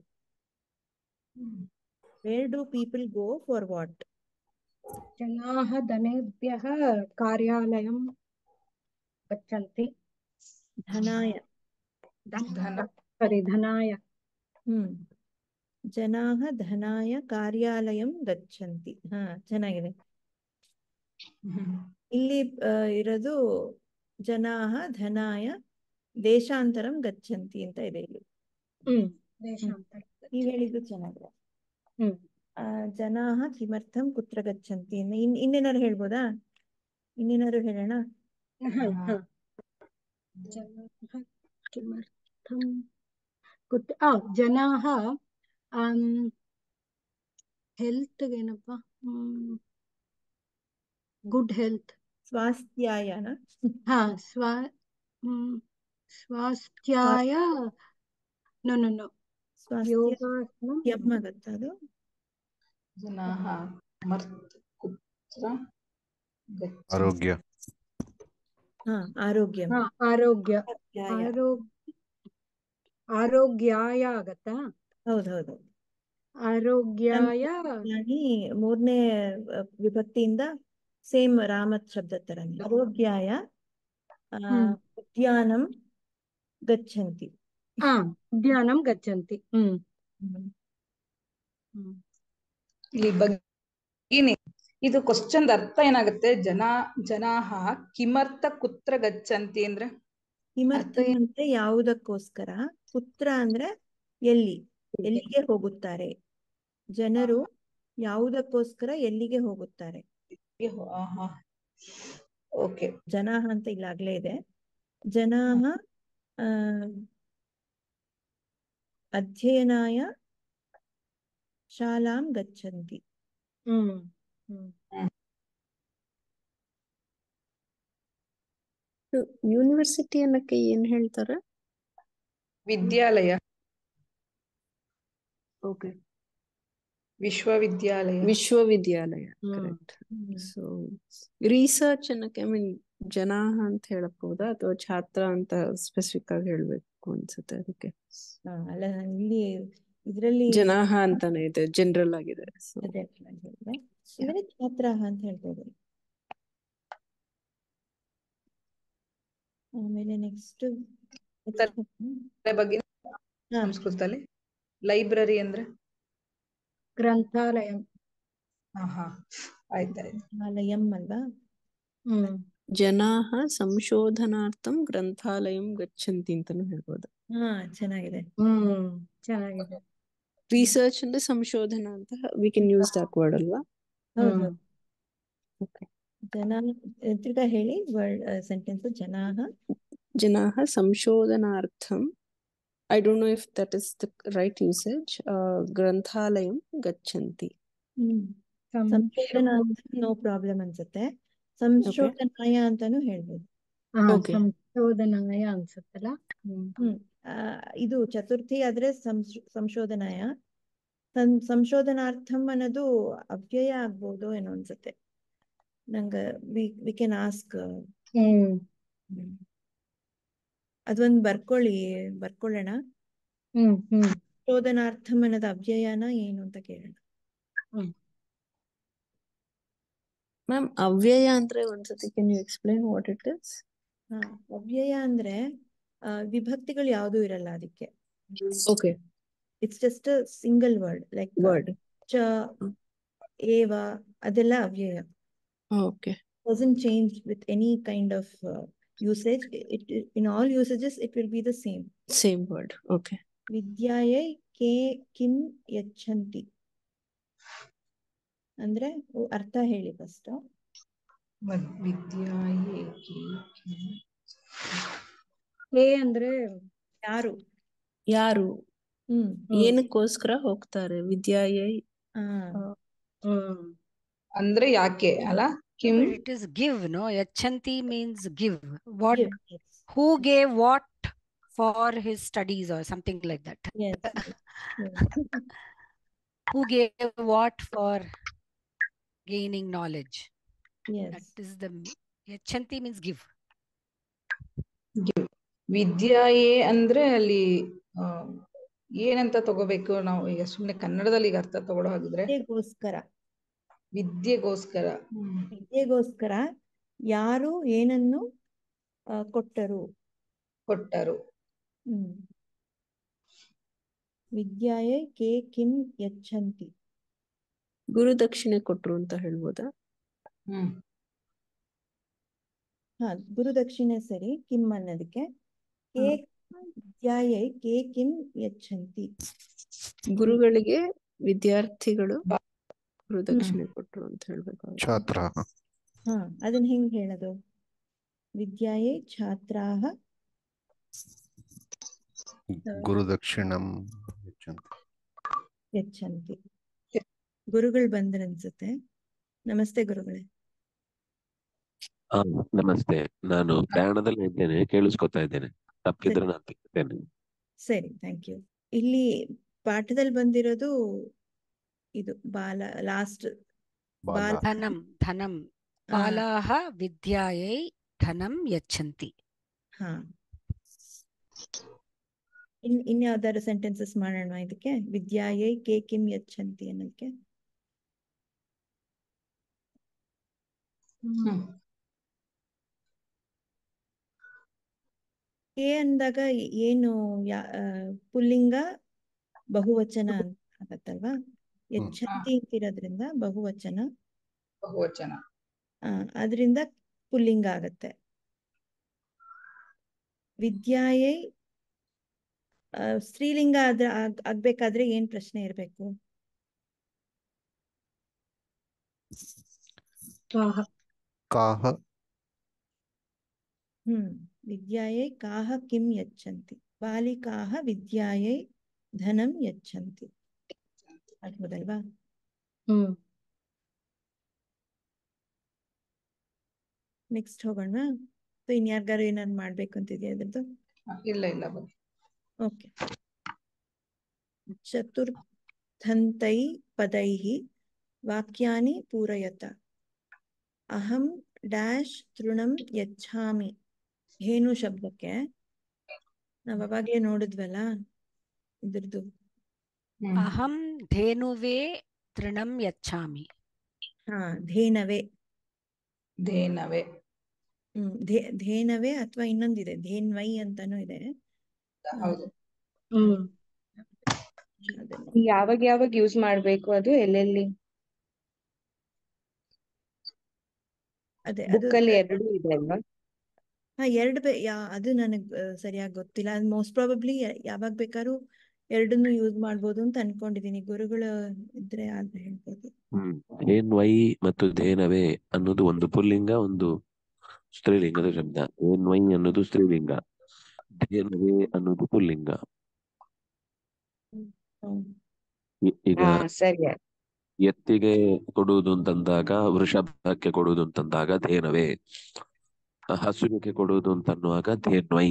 where do people go for what जनाः धनेभ्यः कार्यालयं गच्छन्ति ಧನಾಯ ಧನ ಸಾರಿ ಧನಾಯ ಹ್ಮ್ ಜನಾಃ ಧನಾಯ ಕಾರ್ಯಾಲಯಂ ಗಚ್ಚಂತಿ ಹಾ ಚೆನ್ನಾಗಿದೆ ಹ್ಮ್. ಇಲ್ಲಿ ಆ, ಇರೋದು ಜನಾಃ ಧನಾಯ ದೇಶಾಂತರಂ ಗಚ್ಚಂತಿ ಅಂತ ಇದೆ ಇಲ್ಲಿ ಹ್ಮ್ ದೇಶಾಂತರ ನೀವ್ ಹೇಳಿದ್ದು ಚೆನ್ನಾಗಿದೆ ಹ್ಮ್ ಆ, ಜನಾಃ ಕಿಮರ್ಥಂ ಕುತ್ರ ಗಚ್ಚಂತಿ ಇನ್ನು ಇನ್ ಇನ್ನೇನಾದ್ರು ಹೇಳ್ಬೋದಾ ಇನ್ನೇನಾದ್ರು ಹೇಳೋಣ ಹ, ಹ. ಜನಾಃ किमर्थं कुत्र ಆ ಜನಾಃ ಆಮ್ ಹೆಲ್ತ್ ಏನಪ್ಪ ಗುಡ್ ಹೆಲ್ತ್ ಸ್ವಾಸ್ಥ್ಯಾಯನ ಹಾ ಸ್ವ ಹ್ಮ್ ಸ್ವಾಸ್ಥ್ಯಾಯ ನೋ ನೋ ನೋ ಸ್ವಾಸ್ಥ್ಯ ಯೋಗಾಸನ ಯಮ್ ಆಗತ್ತ ಅದು ಜನಾಃ ಮರ್ತ್ ಕುತ್ರ ಗಚ್ಚ ಆರೋಗ್ಯ ಹಾ ಆರೋಗ್ಯ ಹಾ ಆರೋಗ್ಯ ಸ್ವಾಸ್ಥ್ಯಾಯ ಆರೋಗ್ಯ ಆರೋಗ್ಯಾಯ ಆಗತ್ತಾ ಹೌದೌದು ಆರೋಗ್ಯಾಯ ಜ್ಞಾನಿ ಮೂರನೇ ಅ, ವಿಭಕ್ತಿಯಿಂದ ಸೇಮ್ ರಾಮತ್ ಶಬ್ದ ತರನೇ ಆರೋಗ್ಯಾಯ ಆ, ಹ್ಮ್. ಉದ್ಯಾನಂ ಗಚ್ಚಂತಿ ಹಾ ಉದ್ಯಾನಂ ಗಚ್ಚಂತಿ ಹ್ಮ್ ಹ್ಮ್. ಹ್ಮ್ ಇಲ್ಲಿ ಭಗಿನಿ ಇದು ಕ್ವಶನ್ ಅರ್ಥ ಏನಾಗುತ್ತೆ ಜನ ಜನಾಹ ಕಿಮರ್ಥ ಕುತ್ರ ಗಚ್ಚಂತಿ ಅಂದ್ರೆ ಕಿಮರ್ಥಂ ಅಂದ್ರೆ ಯಾವುದಕ್ಕೋಸ್ಕರ ಪುತ್ರ ಅಂದ್ರೆ ಎಲ್ಲಿ ಎಲ್ಲಿಗೆ ಹೋಗುತ್ತಾರೆ ಜನರು ಯಾವುದಕ್ಕೋಸ್ಕರ ಎಲ್ಲಿಗೆ ಹೋಗುತ್ತಾರೆ ಓಕೆ ಜನಾಹ ಅಂತ ಇಲ್ಲಾಗ್ಲೇ ಇದೆ ಜನಾಹ ಆ, ಅಧ್ಯಯನಾಯ ಶಾಲಾಂ ಗಚ್ಚಂತಿ ಹ್ಮ್ ಹ್ಮ್ ಯೂನಿವರ್ಸಿಟಿ ಅನ್ನಕ್ಕೆ ಏನ್ ಹೇಳ್ತಾರೆ ವಿದ್ಯಾಲಯ ಓಕೆ ವಿಶ್ವವಿದ್ಯಾಲಯ ವಿಶ್ವವಿದ್ಯಾಲಯ ಹ್ಮ್ ಕರೆಕ್ಟ್ ಸೊ ರಿಸರ್ಚ್ ಅನ್ನಕ್ಕೆ ಐ ಮೀನ್ ಜನ ಅಂತ ಹೇಳಬಹುದಾ ಅಥವಾ ಛಾತ್ರ ಅಂತ ಸ್ಪೆಸಿಫಿಕ್ ಆಗಿ ಹೇಳ್ಬೇಕು ಅನ್ಸುತ್ತೆ ಅದಕ್ಕೆ ಹಾ, ಅಲ್ಲ ನಾನು ಇಲ್ಲಿ ಇದರಲ್ಲಿ ಜನಾಹ ಅಂತಾನೆ ಇದೆ ಜನರಲ್ ಆಗಿದೆ ಸೊ ಅದೇ ನಾನ್ ಹೇಳ್ದೆ. ಇದರಲ್ಲಿ ಛಾತ್ರಾಹ ಅಂತ ಹೇಳ್ಬೋದು ಆಮೇಲೆ ನೆಕ್ಸ್ಟ್ ಬಗ್ಗೆ ಹಾ ಸಂಸ್ಕೃತದಲ್ಲಿ ಲೈಬ್ರರಿ ಅಂದ್ರೆ ಗ್ರಂಥಾಲಯ ಹಾ ಹಾ ಆಯ್ತಾಯ್ತು ಆಲಯಂ ಅಲ್ವಾ ಹ್ಮ್ ಜನಾಹ ಸಂಶೋಧನಾರ್ಥಂ ಗ್ರಂಥಾಲಯಂ ಗಚ್ಚಂತಿ ಅಂತಾನು ಹೇಳ್ಬೋದು ಹಾ ಚೆನ್ನಾಗಿದೆ ಹ್ಮ್ ಚೆನ್ನಾಗಿದೆ ರಿಸರ್ಚ್ ಅಂದ್ರೆ ಸಂಶೋಧನಾ ಅಂತ we can use that word ಅಲ್ವಾ ಹೌದು ಹ್ಮ್ ಓಕೆ ಜನ ತಿರ್ಗಾ ಹೇಳಿ ವರ್ಡ್ ಸೆಂಟೆನ್ಸ್ ಜನಾಹ ಜನಾಹ ಸಂಶೋಧನಾರ್ಥಂ I don't know if that is the right usage ಗ್ರಂಥಾಲಯಂ ಗಚ್ಚಂತಿ ಹ್ಮ್ ಸಂಶೋಧನಾ ಅಂತ ನೋ ಪ್ರಾಬ್ಲಮ್ ಅನ್ಸುತ್ತೆ ಓಕೆ ಸಂಶೋಧನಾಯ ಅಂತಾನು ಹೇಳ್ಬೋದು ಹಾ ಓಕೆ ಸಂಶೋಧನಾಯ ಅನ್ಸುತ್ತಲ್ಲ ಹ್ಮ್ ಹ್ಮ್ ಆ, ಇದು ಚತುರ್ಥಿ ಆದ್ರೆ ಸಂಶ್ ಸಂಶೋಧನಾಯ ಸಂ- ಸಂಶೋಧನಾರ್ಥಂ ಅನ್ನೋದು ಅವ್ಯಯ ಆಗ್ಬೋದು ಏನೋ ಅನ್ಸುತ್ತೆ ನಂಗ we we can ask hmm ಅದೊಂದು ಬರ್ಕೊಳ್ಳಿ ಬರ್ಕೊಳ್ಳೋಣ ಹ್ಮ್ ಹ್ಮ್ ಸಂಶೋಧನಾರ್ಥಂ ಅನ್ನೋದು ಅವ್ಯಯನ ಏನು ಅಂತ ಕೇಳೋಣ ಹ್ಮ್ ಮ್ಯಾಮ್ ಅವ್ಯಯ ಅಂದ್ರೆ ಒಂದ್ಸತಿ can you explain what it is ಹಾ ಅವ್ಯಯ ಅಂದ್ರೆ ಆ, ವಿಭಕ್ತಿಗಳು ಯಾವ್ದು ಇರಲ್ಲ ಅದಕ್ಕೆ okay it's just single word like word ಚ ಏವ ಅದೆಲ್ಲ ಅವ್ಯಯ okay doesn't change with any kind of uh, usage. It, it- in all usages, it will be the same. Same word okay ವಿದ್ಯಾಯೈ ಕೆ ಕಿಂ ಯಚ್ಛಂತಿ ಅಂದ್ರೆ ಉ- ಅರ್ಥ ಹೇಳಿ ಫಸ್ಟ್ ಮದ್- ವಿದ್ಯಾಯೇ ಕಿ- ಕಿ- ಎ ಅಂದ್ರೆ ಯಾರು ಯಾರು ಹ್ಮ್ ಹ್ಮ್ ಏನಕ್ಕೋಸ್ಕರ ಹೋಗ್ತಾರೆ ವಿದ್ಯಾಯೈ ಆ, ಹ್ಮ್ ಅಂದ್ರೆ ಯಾಕೆ ಅಲ್ಲ ಕಿಂ But it is give, no? Yachanti means give. What, give, yes, who gave what for his studies or something like that? yes, yes, yes. Who gave what for gaining knowledge? yes. That is the Yachanti means give. ವಿದ್ಯಾಯೇ ಅಂದ್ರೆ ಅಲ್ಲಿ ಆ, ಏನಂತ ತಗೋಬೇಕು ನಾವು ಈಗ ಸುಮ್ನೆ ಕನ್ನಡದಲ್ಲಿ ಈಗ ಅರ್ಥ ತಗೊಳ್ಳೋ ಹಾಗಿದ್ರೆ ವಿದ್ಯೆಗೋಸ್ಕರ ವಿದ್ಯೆಗೋಸ್ಕರ ಹ್ಮ್ ವಿದ್ಯೆಗೋಸ್ಕರ ಯಾರು ಏನನ್ನು ಆ, ಕೊಟ್ಟರು ಕೊಟ್ಟರು ಹ್ಮ್ ವಿದ್ಯಾಯೈ ಕೆ ಕಿಂ ಯಚ್ಛಂತಿ ಗುರು ದಕ್ಷಿಣೆ ಕೊಟ್ರು ಅಂತ ಹೇಳ್ಬೋದಾ ಹ್ಮ್ ಹಾ ಗುರುದಕ್ಷಿಣೆ ಸರಿ ಕಿಂ ಅನ್ನೋದಕ್ಕೆ ಕೆ ವಿದ್ಯಾಯೈ ಕೆ ಕಿಂ ಯಚ್ಛಂತಿ ಗುರುಗಳಿಗೆ ವಿದ್ಯಾರ್ಥಿಗಳು ಬ- ಗುರುದಕ್ಷಿಣೆ ಕೊಟ್ರು ಅಂತ ಹೇಳ್ಬೇಕು ಛಾತ್ರಾಹ ಹಾ ಅದನ್ನ ಹೆಂಗ್ ಹೇಳೋದು ವಿದ್ಯಾಯೈ ಛಾತ್ರಾಹ ಗುರುದಕ್ಷಿಣಂ ಯಚ್ಚಂತಿ ಯಚ್ಛಂತಿ ಗುರುಗಳು ಬಂದ್ರನ್ಸುತ್ತೆ ನಮಸ್ತೆ ಗುರುಗಳೇ ಹಾ ನಮಸ್ತೆ ನಾನು ಪ್ರಯಾಣದಲ್ಲಿ ಇದ್ದೇನೆ ಕೇಳಿಸ್ಕೊತಾ ಇದ್ದೇನೆ ತಪ್ಪಿದ್ರೆ ನಾನು ತಿಳ್ತೇನೆ ಸರಿ ಥ್ಯಾಂಕ್ ಯು ಇಲ್ಲಿ ಪಾಠದಲ್ಲಿ ಬಂದಿರೋದು ಇದು ಬಾಲ ಲಾಸ್ಟ್ ಬಾಲ ಬಾಲ Dhanam, dhanam. ಆ, Balaha vidyayai dhanam yachanti. ಹಾ ಇನ್ ಇನ್ಯಾವ್ದಾದ್ರು ಸೆಂಟೆನ್ಸಸ್ ಮಾಡೋಣ ಇದಕ್ಕೆ ವಿದ್ಯಾಯೈ ಕೆ ಕಿಂ ಯಚ್ಛಂತಿ ಅನ್ನೋದಕ್ಕೆ ಹ್ಮ್ ಕೆ ಅಂದಾಗ ಏನು ಯಾ ಆ, ಪುಲ್ಲಿಂಗ ಬಹುವಚನ ಅಂತ ಆಗತ್ತಲ್ವಾ ಯಚ್ಛಂತಿ ಅಂತಿರೋದ್ರಿಂದ ಬಹುವಚನ ಬಹುವಚನ ಆ, ಅದರಿಂದ ಪುಲ್ಲಿಂಗ ಆಗತ್ತೆ ವಿದ್ಯಾಯೈ ಆ, ಸ್ತ್ರೀಲಿಂಗ ಆದ್ರ ಆಗ್- ಆಗ್ಬೇಕಾದ್ರೆ ಏನ್ ಪ್ರಶ್ನೆ ಇರ್ಬೇಕು ಕಾಹ ಕಾಹ ಹ್ಮ್ ವಿದ್ಯಾಯೈ ಕಾಹ ಕಿಂ ಯಚ್ಛಂತಿ ಬಾಲಿಕಾಹ ವಿದ್ಯಾಯೈ ಧನಂ ಯಚ್ಛಂತಿ ಆಗ್ಬೋದಲ್ವಾ ಹ್ಮ್ ನೆಕ್ಸ್ಟ್ ಹೋಗೋಣ ಸೊ ಇನ್ಯಾರ್ಗಾರು ಏನಾದ್ರು ಮಾಡ್ಬೇಕು ಅಂತಿದೆಯಾ ಅದ್ರದ್ದು ಇಲ್ಲ ಇಲ್ಲ ಬನ್ನಿ ಓಕೆ ಚತುರ್ಥಂತೈ ಪದೈಃ ವಾಕ್ಯಾನಿ ಪೂರಯತ ಅಹಂ ಡ್ಯಾಶ್ ತೃಣಂ ಯಚ್ಛಾಮಿ ಹೇನು ಶಬ್ದಕ್ಕೆ ನಾವ್ ಅವಾಗ್ಲೇ ನೋಡಿದ್ವಲ್ಲ ಇದ್ರದ್ದು ಅಹಂ ಧೇನುವೇ ತೃಣಂ ಯಚ್ಛಾಮಿ ಹಾ ಧೇನವೇ ಧೇನವೇ ಹ್ಮ್ ಧೇ ಧೇನವೇ ಅಥವಾ ಇನ್ನೊಂದಿದೆ ಧೇನ್ವೈ ಅಂತಾನೂ ಇದೆ ಹೌದು ಹ್ಮ್ ಅದನ್ನ ಯಾವಾಗ ಯಾವಾಗ ಯೂಸ್ ಮಾಡ್ಬೇಕು ಅದು ಎಲ್ಲೆಲ್ಲಿ ಅದೇ ಅದು ಬುಕ್ ಅಲ್ಲಿ ಎರಡು ಇದೆ ಅಲ್ವಾ ಹಾ ಎರಡು ಬೇ ಯಾ ಅದು ನನಗ್ ಸರಿಯಾಗಿ ಗೊತ್ತಿಲ್ಲ ಅದು ಮೋಸ್ಟ್ ಪ್ರಾಬಬ್ಲಿ ಯಾವಾಗ ಬೇಕಾದ್ರೂ ಎರಡನ್ನೂ ಯೂಸ್ ಮಾಡ್ಬೋದು ಅಂತ ಅನ್ಕೊಂಡಿದೀನಿ ಗುರುಗಳು ಇದ್ರೆ ಆದ್ರೆ ಹೇಳ್ಬೋದು ಹ್ಮ್ ಧೇನ್ವೈ ಮತ್ತು ಧೇನವೇ ಅನ್ನೋದು ಒಂದು ಪುಲ್ಲಿಂಗ ಒಂದು ಸ್ತ್ರೀಲಿಂಗದ ಶಬ್ದ ಧೇನ್ವೈ ಅನ್ನೋದು ಸ್ತ್ರೀಲಿಂಗ ಧೇನವೇ ಅನ್ನೋದು ಪುಲ್ಲಿಂಗ ಹ್ಮ್ ಇ- ಈಗ ಹಾ ಸರಿ ಎತ್ತಿಗೆ ಕೊಡುವುದು ಅಂತಂದಾಗ ವೃಷಭಕ್ಕೆ ಕೊಡುವುದು ಅಂತಂದಾಗ ಧೇನವೇ ಹಸುವಿಗೆ ಕೊಡುವುದು ಅಂತನ್ನುವಾಗ ಧೇನ್ವೈ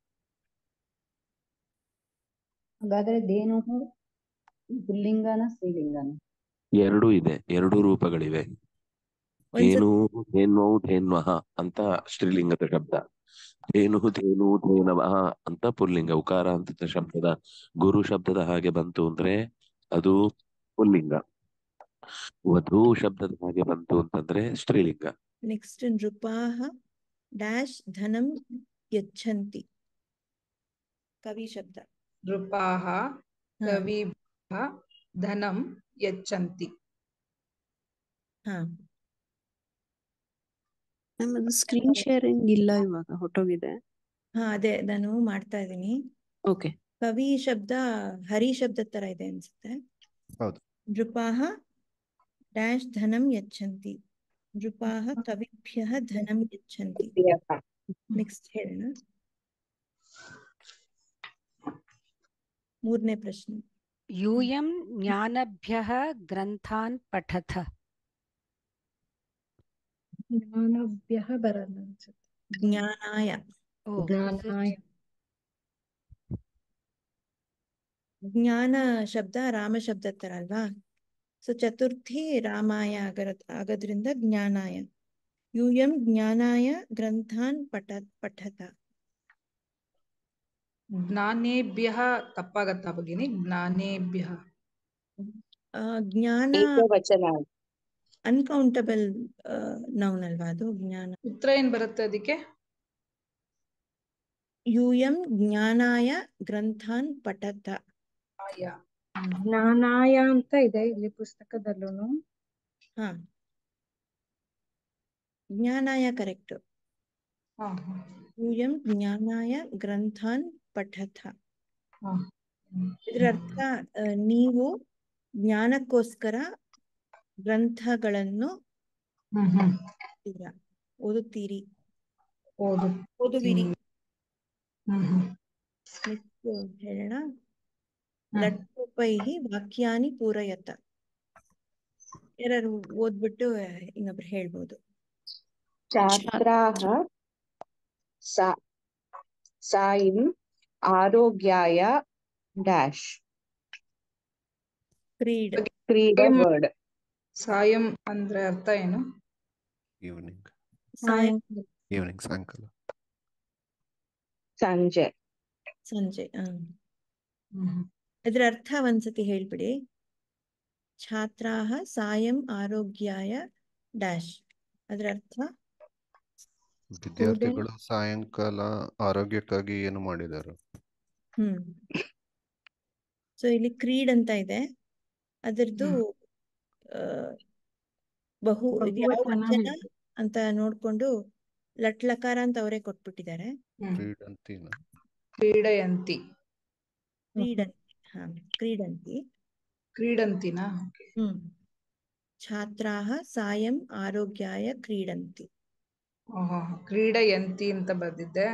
ಹಾಗಾದ್ರೆ ಧೇನು ಪುಲ್ಲಿಂಗನ ಸ್ತ್ರೀಲಿಂಗನ ಎರಡೂ ಇದೆ ಎರಡೂ ರೂಪಗಳಿವೆ ಒಂದ್ಸತಿ ಧೇನು ಧೇನ್ವೌ ಧೇನ್ವಹ ಅಂತ ಸ್ತ್ರೀಲಿಂಗದ ಶಬ್ದ ಧೇನು ಧೇನು ಧೇನವಹ ಅಂತ ಪುಲ್ಲಿಂಗ ಉಕಾರ ಅಂತ ಶಬ್ದದ ಗುರು ಶಬ್ದದ ಹಾಗೆ ಬಂತು ಅಂದ್ರೆ ಅದು ಪುಲ್ಲಿಂಗ ವಧು ಶಬ್ದದ ಹಾಗೆ ಬಂತು ಅಂತಂದ್ರೆ ಸ್ತ್ರೀಲಿಂಗ ನೆಕ್ಸ್ಟ್ ನೃಪಾಹ ಡ್ಯಾಶ್ ಧನಂ ಯಚ್ಛಂತಿ ಕವಿ ಶಬ್ದ ನೃಪಾಹ ಹಾ ಕವಿಭ್ಯಃ ಧನಂ ಯಚ್ಚಂತಿ ಹಾ ಮ್ಯಾಮ್ ಅದು ಸ್ಕ್ರೀನ್ ಶೇರಿಂಗ್ ಇಲ್ಲ ಇವಾಗ ಹೊಟ್ಟೋಗಿದೆ ಹಾ ಅದೇ ನಾನು ಮಾಡ್ತಾ ಇದ್ದೀನಿ ಓಕೆ ಕವಿ ಶಬ್ದ ಹರಿ ಶಬ್ದ ತರ ಇದೆ ಅನ್ಸುತ್ತೆ ಹೌದು ನೃಪಾಹ ಡ್ಯಾಶ್ ಧನಂ ಯಚ್ಛಂತಿ ನೃಪಾಹ ಕವಿಭ್ಯಃ ಧನಂ ಯಚ್ಛಂತಿ ನೆಕ್ಸ್ಟ್ ಹೇಳೋಣ ಮೂರನೇ ಪ್ರಶ್ನೆ ಯೂಯಂ ಜ್ಞಾನಭ್ಯಃ ಗ್ರಂಥಾನ್ ಪಠಥ ಜ್ಞಾನಭ್ಯಃ ಬರಲ್ಲ ಅನ್ಸುತ್ತೆ ಜ್ಞಾನಾಯ ಓ ಜ್ಞಾನಾಯ ಜ್ಞಾನ ಶಬ್ದ ರಾಮ ಶಬ್ದ ತರ ಅಲ್ವಾ ಸೊ ಚತುರ್ಥಿ ರಾಮಾಯ ಆಗರ ಆಗೋದ್ರಿಂದ ಜ್ಞಾನಾಯ ಯೂಯಂ ಜ್ಞಾನಾಯ ಗ್ರಂಥಾನ್ ಪಠ ಪಠತ ಜ್ಞಾನೇಭ್ಯಃ ತಪ್ಪಾಗತ್ತಾ ಭಗಿನಿ ಜ್ಞಾನೇಭ್ಯಃ ಆ, ಜ್ಞಾನ ಏಕವಚನ ಅನ್ಕೌಂಟಬಲ್ ನೌನ್ ಅಲ್ವಾ ಅದು ಜ್ಞಾನ ಉತ್ತರ ಏನ್ ಬರುತ್ತೆ ಅದಕ್ಕೆ ಯೂಯಂ ಜ್ಞಾನಾಯ ಗ್ರಂಥಾನ್ ಪಠತ ಆಯ ಹ್ಮ್. ಜ್ಞಾನಾಯ ಅಂತ ಇದೆ ಇಲ್ಲಿ ಪುಸ್ತಕದಲ್ಲೂ ಹಾ ಜ್ಞಾನಾಯ ಕರೆಕ್ಟ್ ಹಾ, ಹಾ, ಯೂಯಂ ಜ್ಞಾನಾಯ ಗ್ರಂಥಾನ್ ಪಠತ ಹಾ. ಹ್ಮ್. ಇದರ ಅರ್ಥ ಆ, ನೀವು ಜ್ಞಾನಕ್ಕೋಸ್ಕರ ಗ್ರಂಥಗಳನ್ನು ಹ್ಮ್ ಹ್ಮ್ ಓದುತ್ತೀರಾ ಓದುತ್ತೀರಿ ಓದು ಓದುವಿರಿ ಹ್ಮ್ ಹ್ಮ್ ನೆಕ್ಸ್ಟ್ ಹೇಳೋಣ ಹ್ಮ್. ಲಟ್ರೂಪೈಹಿ ವಾಕ್ಯಾನಿ ಪೂರಯತ ಯಾರು ಓದ್ಬಿಟ್ಟು ಇನ್ನೊಬ್ರು ಹೇಳ್ಬೋದು ಛಾತ್ರಾः ಸಾ ಸಾಯಿಂ ಆರೋಗ್ಯಾಯ ಡ್ಯಾಶ್ ಕ್ರೀಡ್ ಕ್ರೀಡೆ ವರ್ಡ್ ಸಾಯಂ ಅಂದ್ರೆ ಅರ್ಥ ಏನು ಈವ್ನಿಂಗ್ ಸಾಯಂಕಾಲ ಈವ್ನಿಂಗ್ ಸಾಯಂಕಾಲ ಸಂಜೆ ಸಂಜೆ ಹ ಹ್ಮ್ ಇದ್ರ ಅರ್ಥ ಒಂದ್ಸತಿ ಹೇಳ್ಬಿಡಿ ಛಾತ್ರಾಹ ಸಾಯಂ ಆರೋಗ್ಯಾಯ ಡ್ಯಾಶ್ ಅದ್ರ ಅರ್ಥ ವಿದ್ಯಾರ್ಥಿಗಳು ಸಾಯಂಕಾಲ ಆರೋಗ್ಯಕ್ಕಾಗಿ ಏನು ಮಾಡಿದರು ಹ್ಮ್ ಸೊ ಇಲ್ಲಿ ಕ್ರೀಡ್ ಅಂತ ಇದೆ ಅದರದ್ದು ಆ, ಬಹು ಇದು ಯಾವ ಬಹುವಚನ ವಚನ ಅಂತ ನೋಡ್ಕೊಂಡು ಲಟ್ ಲಕಾರ ಅಂತ ಅವರೇ ಕೊಟ್ಬಿಟ್ಟಿದ್ದಾರೆ ಹ್ಮ್ ಕ್ರೀಡಂತಿನ ಕ್ರೀಡಯಂತಿ ಕ್ರೀಡಂತಿ ಹಾ ಕ್ರೀಡಂತಿ ಕ್ರೀಡಂತಿನಾ ಹ್ಮ್ ಛಾತ್ರಾಹ ಸಾಯಂ ಆರೋಗ್ಯಾಯ ಕ್ರೀಡಂತಿ ಓಹೋ ಕ್ರೀಡಯಂತಿ ಅಂತ ಬರ್ದಿದ್ದೆ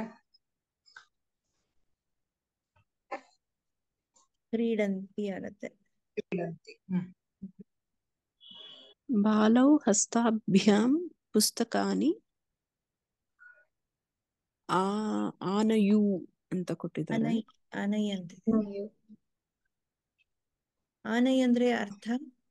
ಕ್ರೀಡಂತಿ ಆಗತ್ತೆ ಕ್ರೀಡಂತಿ ಹ್ಮ್ ಬಾಲೌ ಹಸ್ತಾಭ್ಯಾಂ ಪುಸ್ತಕಾನಿ ಆ ಆನಯು ಅಂತ ಕೊಟ್ಟಿದ್ದಾರೆ ಅನೈ ಅನೈ ಅಂತ ಆನೈ ಅಂದ್ರೆ ಅರ್ಥ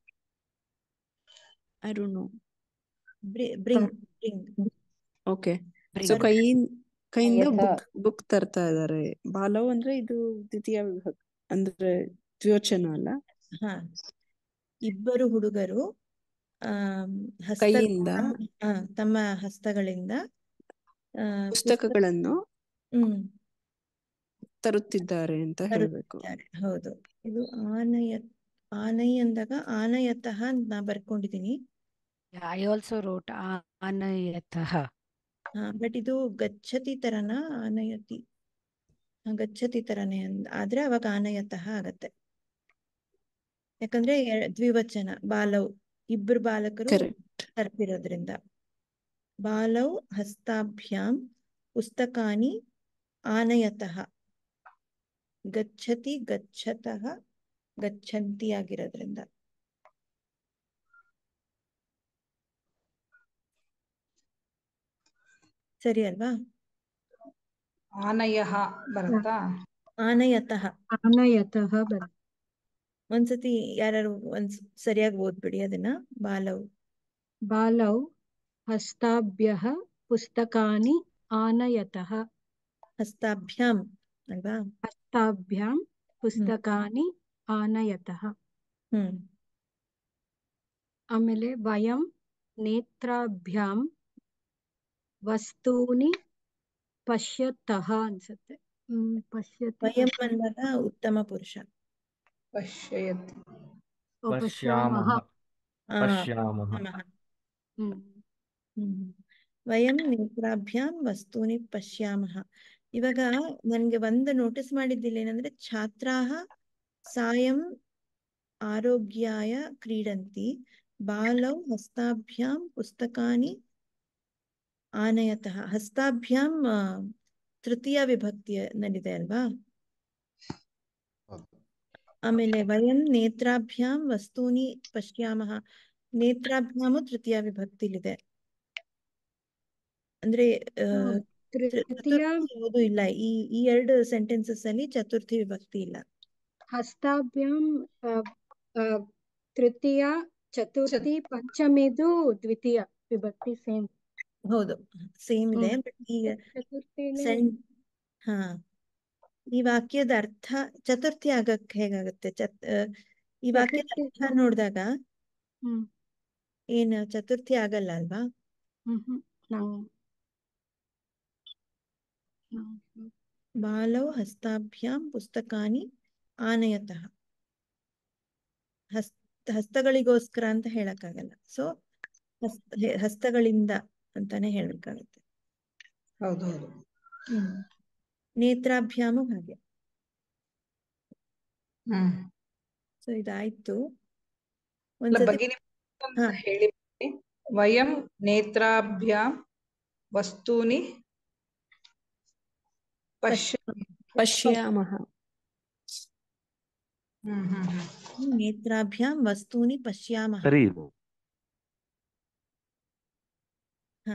I don't know bring bring okay Bring. So ಕೈ ಕೈಯಿಂದ ಯಥಾ. ಬುಕ್ ಬುಕ್ ತರ್ತಾ ಇದ್ದಾರೆ ಬಾಲವ್ ಅಂದ್ರೆ ಇದು ದ್ವಿತೀಯ ವಿಭಕ್ತಿ ಅಂದ್ರೆ ದ್ವಿವಚನ ಅಲ್ಲ ಹಾ ಇಬ್ಬರು ಹುಡುಗರು ಆಮ್, ಹಸ್ತ ಕೈಯಿಂದ ಆ, ತಮ್ಮ ಹಸ್ತಗಳಿಂದ ಆ, ಪುಸ್ತಕ ಪುಸ್ತಕಗಳನ್ನು ಹ್ಮ್ ತರುತ್ತಿದ್ದಾರೆ ಅಂತ ಹೇಳ್ಬೇಕು ತರುತ್ತಿದ್ದಾರೆ ಹೌದು ಇದು ಆನಯ ಆನೈ ಅಂದಾಗ ಆನಯತಃ ಅಂತ ನಾ ಬರ್ಕೊಂಡಿದ್ದೀನಿ Yeah, I also wrote anayatah. ಹಾ ಬಟ್ ಇದು ಗಚ್ಚತಿ ತರನ ಆನಯತಿ ಹಾ, ಗಚ್ಚತಿ ತರನೇ ಅಂದ್ ಆದ್ರೆ ಅವಾಗ ಆನಯತಃ ಆಗತ್ತೆ ಯಾಕಂದ್ರೆ ಎ- ದ್ವಿವಚನ ಬಾಲವ್ ಇಬ್ರು ಬಾಲಕರು ಕರೆಕ್ಟ್ ತರ್ಪಿರೋದ್ರಿಂದ ಬಾಲವ್ ಹಸ್ತಾಭ್ಯಾಂ ಪುಸ್ತಕಾನಿ ಆನಯತಃ ಗಚ್ಚತಿ ಗಚ್ಚತಃ ಗಚ್ಚಂತಿ ಆಗಿರೋದ್ರಿಂದ ಸರಿ ಅಲ್ವಾ ಆನಯ ಬರುತ್ತಾ ಆನಯತಃ ಆನಯತಃ ಬರ ಒಂದ್ಸತಿ ಯಾರು ಒಂದ್ ಸರಿಯಾಗಿ ಓದ್ಬಿಡಿ ಅದನ್ನ ಬಾಲವ್ ಬಾಲೌ ಹಸ್ತಾಭ್ಯಃ ಪುಸ್ತಕಾನಿ ಆನಯತಃ ಹಸ್ತಾಭ್ಯಾಂ ಅಲ್ವಾ ಹಸ್ತಾಭ್ಯಾಂ ಪುಸ್ತಕಾನಿ ಆನಯತಃ ಹ್ಮ್ ಆಮೇಲೆ ವಯಂ ನೇತ್ರಾಭ್ಯಾಂ ವಸ್ತೂನಿ ಪಶ್ಯತಃ ಅನ್ಸುತ್ತೆ ಹ್ಮ್ ಪಶ್ಯತಿ ವಯಂ ಪಶ್ಯ ಅಂದಾಗ ಉತ್ತಮ ಪುರುಷ ಪಶ್ಯಯತಿ ಓ ಪಶ್ಯಾಮಃ ಆ, ಪಶ್ಯಾಮಃ ನಮಃ. ಹ್ಮ್ ಹ್ಮ್ ವಯಂ ನೇತ್ರಾಭ್ಯಾಂ ವಸ್ತೂನಿ ಪಶ್ಯಾಮಃ ಇವಾಗ ನನ್ಗೆ ಒಂದು ನೋಟಿಸ್ ಮಾಡಿದ್ದಿಲ್ಲ ಏನಂದ್ರೆ ಛಾತ್ರಾಹ ಸಾಯಂ ಆರೋಗ್ಯಾಯ ಕ್ರೀಡಂತಿ ಬಾಲೌ ಹಸ್ತಾಭ್ಯಾಂ ಪುಸ್ತಕಾನಿ ಆನಯತಃ ಹಸ್ತಾಭ್ಯಾಂ ಆ, ತೃತೀಯ ವಿಭಕ್ತಿಯಲ್ಲಿದೆ ಅಲ್ವಾ ಹೌದು ಆಮೇಲೆ ವಯಂ ನೇತ್ರಾಭ್ಯಾಂ ವಸ್ತೂನಿ ಪಶ್ಯಾಮಃ ನೇತ್ರಾಭ್ಯಾಮು ತೃತೀಯ ವಿಭಕ್ತಿಲಿದೆ ಅಂದ್ರೆ ಆ, ತೃ- ಚ- ತೃತೀಯ ಚತುರ್ಥಿ ಯಾವುದು ಇಲ್ಲ ಈ ಈ ಎರಡು ಸೆಂಟೆನ್ಸಸ್ ಅಲ್ಲಿ ಚತುರ್ಥಿ ವಿಭಕ್ತಿ ಇಲ್ಲ ಹಸ್ತಾಭ್ಯಾಂ ಆ, ಆ, ತೃತೀಯ ಚತುರ್ಥಿ ಪಂಚಮಿದು ದ್ವಿತೀಯ ವಿಭಕ್ತಿ ಸೇಮ್ ಹೌದು ಸೇಮ್ ಇದೆ ಹ್ಮ್ ಬಟ್ ಈಗ ಚತುರ್ಥಿಲಿ ಸೆನ್ ಹಾ ಈ ವಾಕ್ಯದ ಅರ್ಥ ಚತುರ್ಥಿ ಆಗಕ್ ಹೇಗಾಗುತ್ತೆ ಚತ್ ಆ, ಈ ವಾಕ್ಯದ ಚತುರ್ಥಿ ಅರ್ಥ ನೋಡಿದಾಗ ಹ್ಮ್ ಏನ್ ಚತುರ್ಥಿ ಆಗಲ್ಲ ಅಲ್ವಾ ಹ್ಮ್ ಹ್ಮ್ ನಂಗ್ ನಂಗ್ ಬಾಲೌ ಹಸ್ತಾಭ್ಯಾಂ ಪುಸ್ತಕಾನಿ ಆನಯತಃ ಹಸ್ ಹಸ್ತಗಳಿಗೋಸ್ಕರ ಅಂತ ಹೇಳಕ್ಕಾಗಲ್ಲ ಸೊ ಹಸ್ತ ಹೆ- ಹಸ್ತಗಳಿಂದ ಅಂತಾನೆ ಹೇಳ್ಬೇಕಾಗತ್ತೆ ಹೌದೌದು ಹ್ಮ್ ನೇತ್ರಾಭ್ಯಾಮು ಹಾಗೆ ಹ್ಮ್ ಸೊ ಇದಾಯ್ತು ಅಲ್ಲ ಒಂದ್ಸತಿ ಭಗಿನಿ ಅಂತ ಹಾ ಹೇಳಿ ವಯಂ ನೇತ್ರಾಭ್ಯಾಂ ವಸ್ತೂನಿ ಪಶ್ಯ ಪಶ್ಯಾಮಃ ಹ್ಮ್ ಹ್ಮ್ ಹ್ಮ್ ನೇತ್ರಾಭ್ಯಾಂ ವಸ್ತೂನಿ ಪಶ್ಯಾಮಃ ಸರಿ ಇದು ಹಾ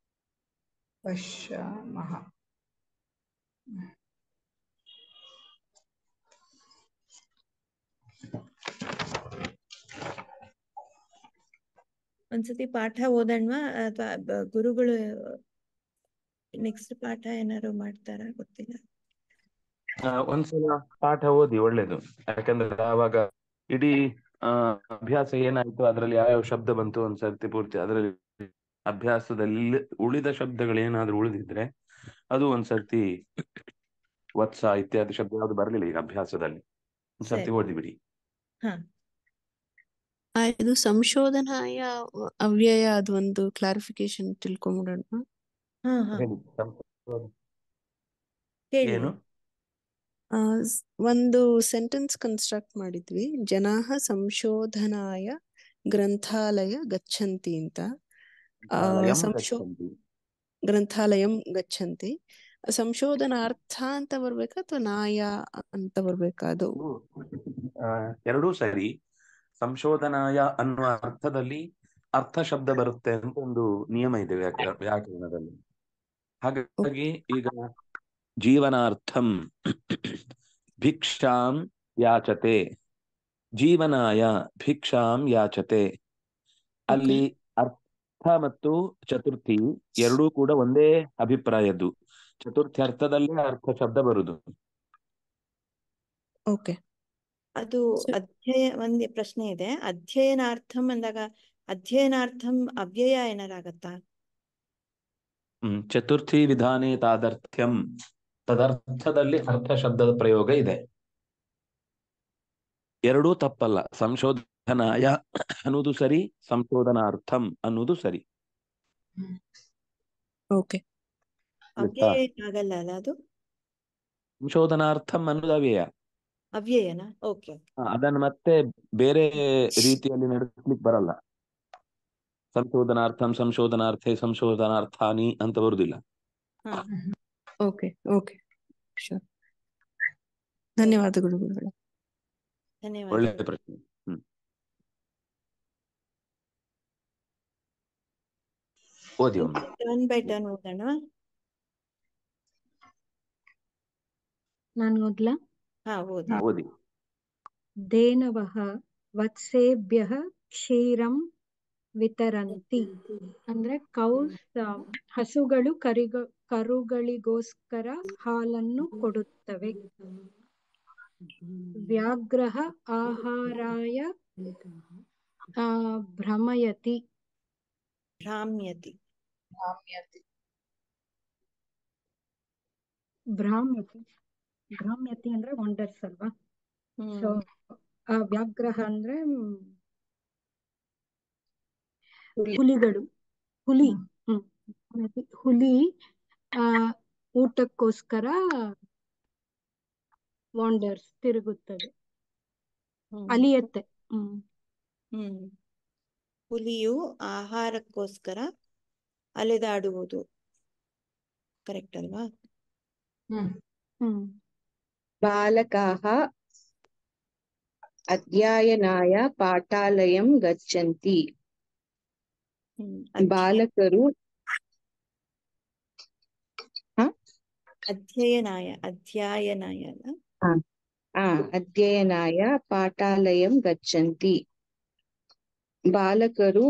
ಪಶ್ಯಾಮಃ ಒಂದ್ಸತಿ ಪಾಠ ಓದಣ್ವಾ ಅಥವಾ ಗುರುಗಳು ನೆಕ್ಸ್ಟ್ ಪಾಠ ಏನಾದ್ರು ಮಾಡ್ತಾರ ಗೊತ್ತಿಲ್ಲ ಆ, ಒಂದ್ಸಲ ಪಾಠ ಓದಿ ಒಳ್ಳೇದು ಯಾಕಂದ್ರೆ ಆವಾಗ ಇಡೀ ಆ ಅಭ್ಯಾಸ ಏನಾಯ್ತು ಅದ್ರಲ್ಲಿ ಯಾವ್ಯಾವ ಶಬ್ದ ಬಂತು ಒಂದ್ಸರ್ತಿ ಪೂರ್ತಿ ಅದರಲ್ಲಿ ಅಭ್ಯಾಸದಲ್ಲಿ ಉಳಿದ ಶಬ್ದಗಳು ಏನಾದ್ರೂ ಉಳಿದಿದ್ರೆ ಅದು ಒಂದ್ಸರ್ತಿ ವತ್ಸ ಇತ್ಯಾದಿ ಶಬ್ದ ಯಾವ್ದು ಬರ್ಲಿಲ್ಲ ಈಗ ಅಭ್ಯಾಸದಲ್ಲಿ ಒಂದ್ಸರ್ತಿ ಸರಿ ಓದಿಬಿಡಿ ಹಾ ಆ, ಇದು ಸಂಶೋಧನಾಯ ಅವ್ಯಯ ಅದೊಂದು ಕ್ಲಾರಿಫಿಕೇಶನ್ ತಿಳ್ಕೊಂಬಿಡೋಣ ಹಾ ಹಾ ಹೇಳಿ ಸಂಶೋಧನೆ ಹೇಳಿ ಏನು ಆ, ಸ್- ಒಂದು ಸೆಂಟೆನ್ಸ್ ಕನ್ಸ್ಟ್ರಕ್ಟ್ ಮಾಡಿದ್ವಿ ಜನಾಹ ಸಂಶೋಧನಾಯ ಗ್ರಂಥಾಲಯ ಗಚ್ಚಂತಿ ಅಂತ ಆ, ಗ್ರಂಥಾಲಯಂ ಸಂಶೋ ಗಚ್ಚಂತಿ ಗ್ರಂಥಾಲಯಂ ಗಚ್ಚಂತಿ ಸಂಶೋಧನಾರ್ಥ ಅಂತ ಬರ್ಬೇಕಾ ಅಥವಾ ನಾಯ ಅಂತ ಬರ್ಬೇಕಾ ಅದು ಇದು, ಆ, ಎರಡೂ ಸರಿ ಸಂಶೋಧನಾಯ ಅನ್ನುವ ಅರ್ಥದಲ್ಲಿ ಅರ್ಥ ಶಬ್ದ ಬರುತ್ತೆ ಅಂತ ಒಂದು ನಿಯಮ ಇದೆ ವ್ಯಾಕ ವ್ಯಾಕರಣದಲ್ಲಿ ಹಾಗಾಗಿ ಈಗ ಜೀವನಾರ್ಥಂ ಭಿಕ್ಷಾಂ ಯಾಚತೆ ಜೀವನಾಯ ಭಿಕ್ಷಾಂ ಯಾಚತೆ ಅಲ್ಲಿ ಅರ್ಥ ಮತ್ತು ಚತುರ್ಥಿ ಎರಡೂ ಕೂಡ ಒಂದೇ ಅಭಿಪ್ರಾಯದ್ದು ಚತುರ್ಥಿ ಅರ್ಥದಲ್ಲೇ ಅರ್ಥ ಶಬ್ದ ಬರುದು ಓಕೆ ಅದು ಅಧ್ಯಯ ಒಂದೇ ಪ್ರಶ್ನೆ ಇದೆ ಅಧ್ಯಯನಾರ್ಥಂ ಅಂದಾಗ ಅಧ್ಯಯನಾರ್ಥಂ ಅವ್ಯಯ ಏನಾರಾಗತ್ತಾ ಹ್ಮ್ ಚತುರ್ಥಿ ವಿಧಾನೇ ತಾದರ್ಥ್ಯಂ ತದರ್ಥದಲ್ಲಿ ಅರ್ಥ ಶಬ್ದದ ಪ್ರಯೋಗ ಇದೆ ಎರಡೂ ತಪ್ಪಲ್ಲ ಸಂಶೋಧನಾಯ ಅನ್ನುವುದು ಸರಿ ಸಂಶೋಧನಾರ್ಥಂ ಅನ್ನುವುದು ಸರಿ ಓಕೆ ಗೊತ್ತಾ? ಅವ್ಯಯ ಆಗಲ್ಲ ಅಲ್ಲ ಅದು ಸಂಶೋಧನಾರ್ಥಂ ಅನ್ನೋದು ಅವ್ಯಯ ಅವ್ಯಯನಾ ಓಕೆ ಹ, ಅದನ್ನ ಮತ್ತೆ ಬೇರೆ ರೀತಿಯಲ್ಲಿ ನಡೆಸ್ಲಿಕ್ಕೆ ಬರಲ್ಲ ಸಂಶೋಧನಾರ್ಥಂ ಸಂಶೋಧನಾರ್ಥೆ ಸಂಶೋಧನಾರ್ಥಾನಿ ಅಂತ ಬರುದಿಲ್ಲ ಹಾ ಓಕೆ ಓಕೆ ಶೂರ್ ಧನ್ಯವಾದಗಳು ಗುರುಗಳೇ ಒಳ್ಳೆ ಧನ್ಯವಾದ ಪ್ರಶ್ನೆ ಹ್ಮ್ ಓದಿ ಒಮ್ಮೆ ಟರ್ನ್ ಬೈ ಟರ್ನ್ ಓದೋಣ ನಾನು ಓದ್ಲಾ ಹಾ ಓದಿ ಓದಿ धेनवः वत्सेभ्यः ಕ್ಷೀರಂ ವಿತರಂತಿ ಅಂದ್ರೆ ಕೌಸ್ ಹಸುಗಳು ಕರಿಗ ಕರುಗಳಿಗೋಸ್ಕರ ಹಾಲನ್ನು ಕೊಡುತ್ತವೆ ವ್ಯಾಘ್ರಃ ಆಹಾರಾಯ ಆ, ಭ್ರಮಯತಿ ಭ್ರಾಮ್ಯತಿ ಭ್ರಾಮ್ಯತಿ ಭ್ರಾಮ್ಯತಿ ಅಂದ್ರೆ ವಂಡರ್ಸ್ ಅಲ್ವಾ ಸೊ ಹ್ಮ್ ವ್ಯಾಘ್ರಹ ಅಂದ್ರೆ ಮ್, ಹುಲಿಗಳು ಹುಲಿ ಹ್ಮ್ ಭ್ರಾಮ್ಯತಿ. ಹುಲಿ ಆ ಊಟಕ್ಕೋಸ್ಕರ ವಾಂಡರ್ಸ್ ತಿರುಗುತ್ತದೆ ಹ್ಮ್ ಅಲಿಯತ್ತೆ ಹ್ಮ್ ಹ್ಮ್ ಹುಲಿಯು ಆಹಾರಕ್ಕೋಸ್ಕರ ಅಲೆದಾಡುವುದು ಕರೆಕ್ಟ್ ಅಲ್ವಾ ಹ್ಮ್ बालकाः अध्ययनाय पाठालयं गच्छन्ति ಹ್ಮ್ ಅಧ್ಯಯ ಬಾಲಕರು ಹ? ಅಧ್ಯಯನಾಯ ಅಧ್ಯಯನಾಯ ಅಲ್ಲ ಆ, ಆ, ಅಧ್ಯಯನಾಯ ಪಾಠಾಲಯಂ ಗಚ್ಚಂತಿ ಬಾಲಕರು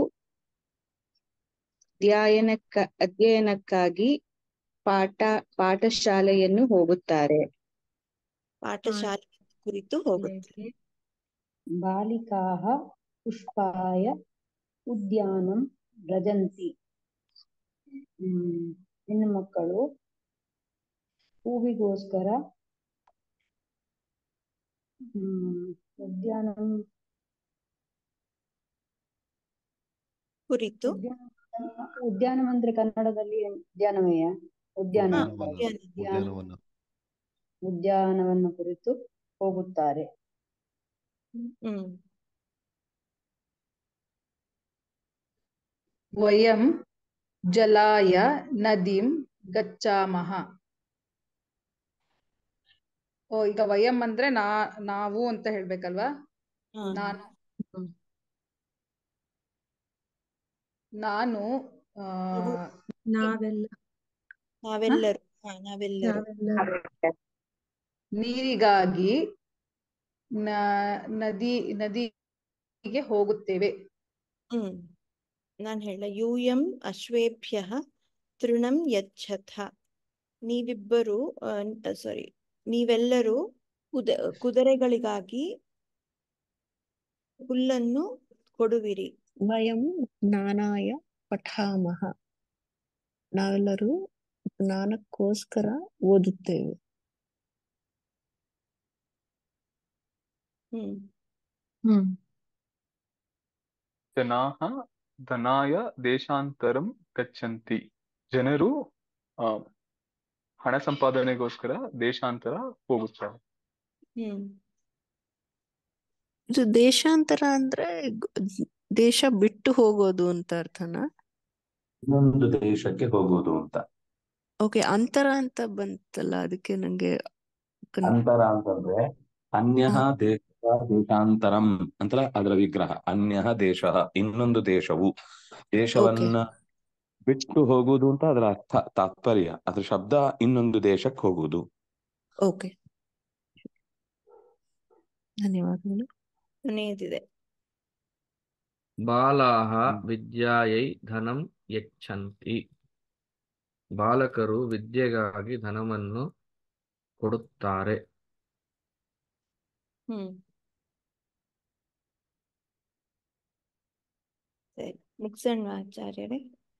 ಅಧ್ಯಯನಕ್ಕ ಅಧ್ಯಯನಕ್ಕಾಗಿ ಪಾಠ ಪಾಠಶಾಲೆಯನ್ನು ಹೋಗುತ್ತಾರೆ ಪಾಠಶಾಲೆ ಕುರಿತು ಹೋಗುತ್ತೆ ಬಾಲಿಕಾः ಪುಷ್ಪಾಯ ಉದ್ಯಾನಂ ವ್ರಜಂತಿ ಹ್ಮ್ ಹೆಣ್ಣು ಮಕ್ಕಳು ಹೂವಿಗೋಸ್ಕರ ಹ್ಮ್ ಉದ್ಯಾನಂ ಕುರಿತು ಉದ್ಯಾನ ಉದ್ಯಾನಂ ಅಂದ್ರೆ ಕನ್ನಡದಲ್ಲಿ ಉದ್ಯಾನವಯ ಉದ್ಯಾನ ಹಾ ಅಂತ ಉದ್ಯಾನ ಉದ್ಯಾನ ಉದ್ಯಾನವನ ಉದ್ಯಾನವನ್ನು ಕುರಿತು ಹೋಗುತ್ತಾರೆ ಹ್ಮ್ ವಯಂ ಜಲಾಯ ನದಿಂ ಗಚ್ಚಾಮಹ ಓ ಈಗ ವಯಂ ಅಂದ್ರೆ ನಾ ನಾವು ಅಂತ ಹೇಳ್ಬೇಕಲ್ವಾ ಹಾ ನಾನು ನಾನು ಆ ನಾವು ನಾವೆಲ್ಲ ನಾವೆಲ್ಲರೂ ಹಾ ನಾವೆಲ್ಲರೂ ನಾವೆಲ್ಲರೂ ನೀರಿಗಾಗಿ ನ ನದಿ ನದಿಗೆ ಹೋಗುತ್ತೇವೆ ಹ್ಮ್ ನಾನ್ ಹೇಳ ಯೂಯಂ ಅಶ್ವೇಭ್ಯ ತೃಣಂ ಯಚ್ಛಥ ನೀವಿಬ್ಬರು ಸಾರಿ ನೀವೆಲ್ಲರೂ ಕುದ ಕುದುರೆಗಳಿಗಾಗಿ ಹುಲ್ಲನ್ನು ಕೊಡುವಿರಿ ವಯಂ ಜ್ಞಾನಾಯ ಪಠಾಮಹ ನಾವೆಲ್ಲರೂ ಜ್ಞಾನಕ್ಕೋಸ್ಕರ ಓದುತ್ತೇವೆ ಹ್ಮ್ ಹ್ಮ್ ಜನಾಃ ಧನಾಯ ದೇಶಾಂತರಂ ಗಚ್ಚಂತಿ ಜನರು ಆ, ಹಣ ಸಂಪಾದನೆಗೋಸ್ಕರ ದೇಶಾಂತರ ಹೋಗುತ್ತಾರೆ ಹ್ಮ್ ಇದು ದೇಶಾಂತರ ಅಂದ್ರೆ ಗ್- ದೇಶ ಬಿಟ್ಟು ಹೋಗೋದು ಅಂತ ಅರ್ಥನಾ ಇನ್ನೊಂದು ದೇಶಕ್ಕೆ ಹೋಗುವುದು ಅಂತ ಓಕೆ ಅಂತರ ಅಂತ ಬಂತಲ್ಲ ಅದಕ್ಕೆ ನಂಗೆ ಕನ್- ಅಂತರ ಅಂತಂದ್ರೆ ಅನ್ಯ ಹಾ. ದೇಶ ದೇಶಾಂತರಂ ಅಂತ ಅದರ ವಿಗ್ರಹ ಅನ್ಯ ದೇಶ ಇನ್ನೊಂದು ದೇಶವು ದೇಶವನ್ನ ಬಿಟ್ಟು ಹೋಗುವುದು ಅಂತ ಅದರ ಅರ್ಥ ತಾತ್ಪರ್ಯ ಅದ್ರ ಶಬ್ದ ಇನ್ನೊಂದು ದೇಶಕ್ಕೆ ಹೋಗುವುದು ಓಕೆ ಧನ್ಯವಾದಗಳು ಕೊನೆಯದಿದೆ ಬಾಲಾಹ ವಿದ್ಯಾಯೈ ಧನಂ ಯಚ್ಚಂತಿ ಬಾಲಕರು ವಿದ್ಯೆಗಾಗಿ ಧನವನ್ನು ಕೊಡುತ್ತಾರೆ ಹ್ಮ್ ಸರಿ ಮುಗಿಸೋಣ ಆಚಾರ್ಯರೇ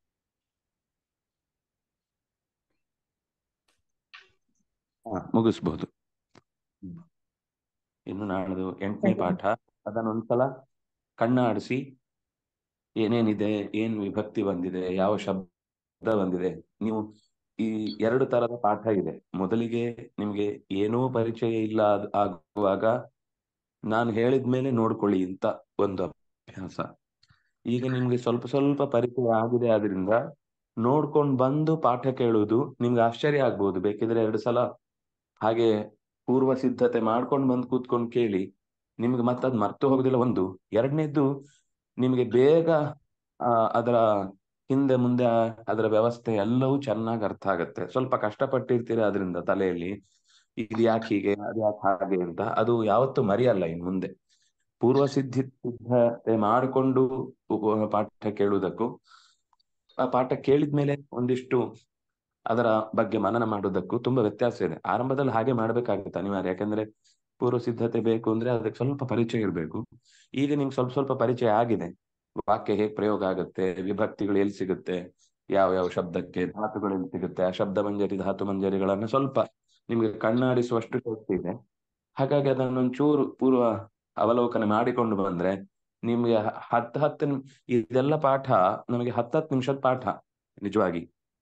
ಹಾ, ಮುಗಿಸ್ಬಹುದು ಹ್ಮ್. ಇನ್ನು ನಾಳ್ದು ಎಂಟನೇ ಪಾಠ ಅದನ್ನೊಂದ್ಸಲ ಕಣ್ಣಾಡಿಸಿ ಏನೇನಿದೆ ಏನ್ ವಿಭಕ್ತಿ ಬಂದಿದೆ ಯಾವ ಶಬ್ದ ಬಂದಿದೆ ನೀವು ಈ ಎರಡು ತರದ ಪಾಠ ಇದೆ ಮೊದಲಿಗೆ ನಿಮ್ಗೆ ಏನೂ ಪರಿಚಯ ಇಲ್ಲ ಆದ್- ಆಗುವಾಗ ನಾನು ಹೇಳಿದ್ಮೇಲೆ ನೋಡ್ಕೊಳ್ಳಿ ಅಂತ ಒಂದು ಅಭ್ಯಾಸ ಈಗ ನಿಮ್ಗೆ ಸ್ವಲ್ಪ ಸ್ವಲ್ಪ ಪರಿಚಯ ಆಗಿದೆ ಆದ್ರಿಂದ ನೋಡ್ಕೊಂಡು ಬಂದು ಪಾಠ ಕೇಳುವುದು ನಿಮ್ಗೆ ಆಶ್ಚರ್ಯ ಆಗ್ಬೋದು ಬೇಕಿದ್ರೆ ಎರಡು ಸಲ ಹಾಗೆ ಪೂರ್ವ ಸಿದ್ಧತೆ ಮಾಡ್ಕೊಂಡು ಬಂದು ಕೂತ್ಕೊಂಡು ಕೇಳಿ ನಿಮ್ಗೆ ಮತ್ತದ್ ಮರ್ತು ಹೋಗುದಿಲ್ಲ ಒಂದು ಎರಡನೇದ್ದು ನಿಮ್ಗೆ ಬೇಗ ಆ, ಅದರ ಹಿಂದೆ ಮುಂದೆ ಆ- ಅದರ ವ್ಯವಸ್ಥೆ ಎಲ್ಲವೂ ಚೆನ್ನಾಗಿ ಅರ್ಥ ಆಗತ್ತೆ ಸ್ವಲ್ಪ ಕಷ್ಟಪಟ್ಟಿರ್ತೀರ ಅದರಿಂದ ತಲೆಯಲ್ಲಿ ಇದು ಯಾಕೆ ಹೀಗೆ ಅದು ಯಾಕೆ ಹಾಗೆ ಅಂತ ಅದು ಯಾವತ್ತೂ ಮರೆಯಲ್ಲ ಇನ್ ಮುಂದೆ ಪೂರ್ವ ಸಿದ್ಧಿ ಸಿದ್ಧತೆ ಮಾಡಿಕೊಂಡು ಪಾಠ ಕೇಳುವುದಕ್ಕೂ ಆ ಪಾಠ ಕೇಳಿದ್ಮೇಲೆ ಒಂದಿಷ್ಟು ಅದರ ಬಗ್ಗೆ ಮನನ ಮಾಡೋದಕ್ಕೂ ತುಂಬಾ ವ್ಯತ್ಯಾಸ ಇದೆ ಆರಂಭದಲ್ಲಿ ಹಾಗೆ ಮಾಡ್ಬೇಕಾಗುತ್ತೆ ಅನಿವಾರ್ಯ ಯಾಕಂದ್ರೆ ಪೂರ್ವ ಸಿದ್ಧತೆ ಬೇಕು ಅಂದ್ರೆ ಅದಕ್ಕೆ ಸ್ವಲ್ಪ ಪರಿಚಯ ಇರಬೇಕು ಈಗ ನಿಮ್ಗೆ ಸ್ವಲ್ಪ ಸ್ವಲ್ಪ ಪರಿಚಯ ಆಗಿದೆ ವಾಕ್ಯ ಹೇಗೆ ಪ್ರಯೋಗ ಆಗುತ್ತೆ ವಿಭಕ್ತಿಗಳು ಎಲ್ಲಿ ಸಿಗುತ್ತೆ ಯಾವ ಯಾವ ಶಬ್ದಕ್ಕೆ ಧಾತುಗಳು ಎಲ್ಲಿ ಸಿಗುತ್ತೆ ಆ ಶಬ್ದ ಮಂಜರಿ ಧಾತು ಮಂಜರಿಗಳನ್ನ ಸ್ವಲ್ಪ ನಿಮ್ಗೆ ಕಣ್ಣಾಡಿಸುವಷ್ಟು ಶಕ್ತಿ ಇದೆ ಹಾಗಾಗಿ ಅದನ್ನೊಂಚೂರು ಪೂರ್ವ ಅವಲೋಕನ ಮಾಡಿಕೊಂಡು ಬಂದ್ರೆ ನಿಮ್ಗೆ ಹತ್ತು ಹತ್ತು ನಿಮ್- ಇದೆಲ್ಲ ಪಾಠ ನಮಗೆ ಹತ್ತತ್ತು ನಿಮಿಷದ ಪಾಠ ನಿಜವಾಗಿ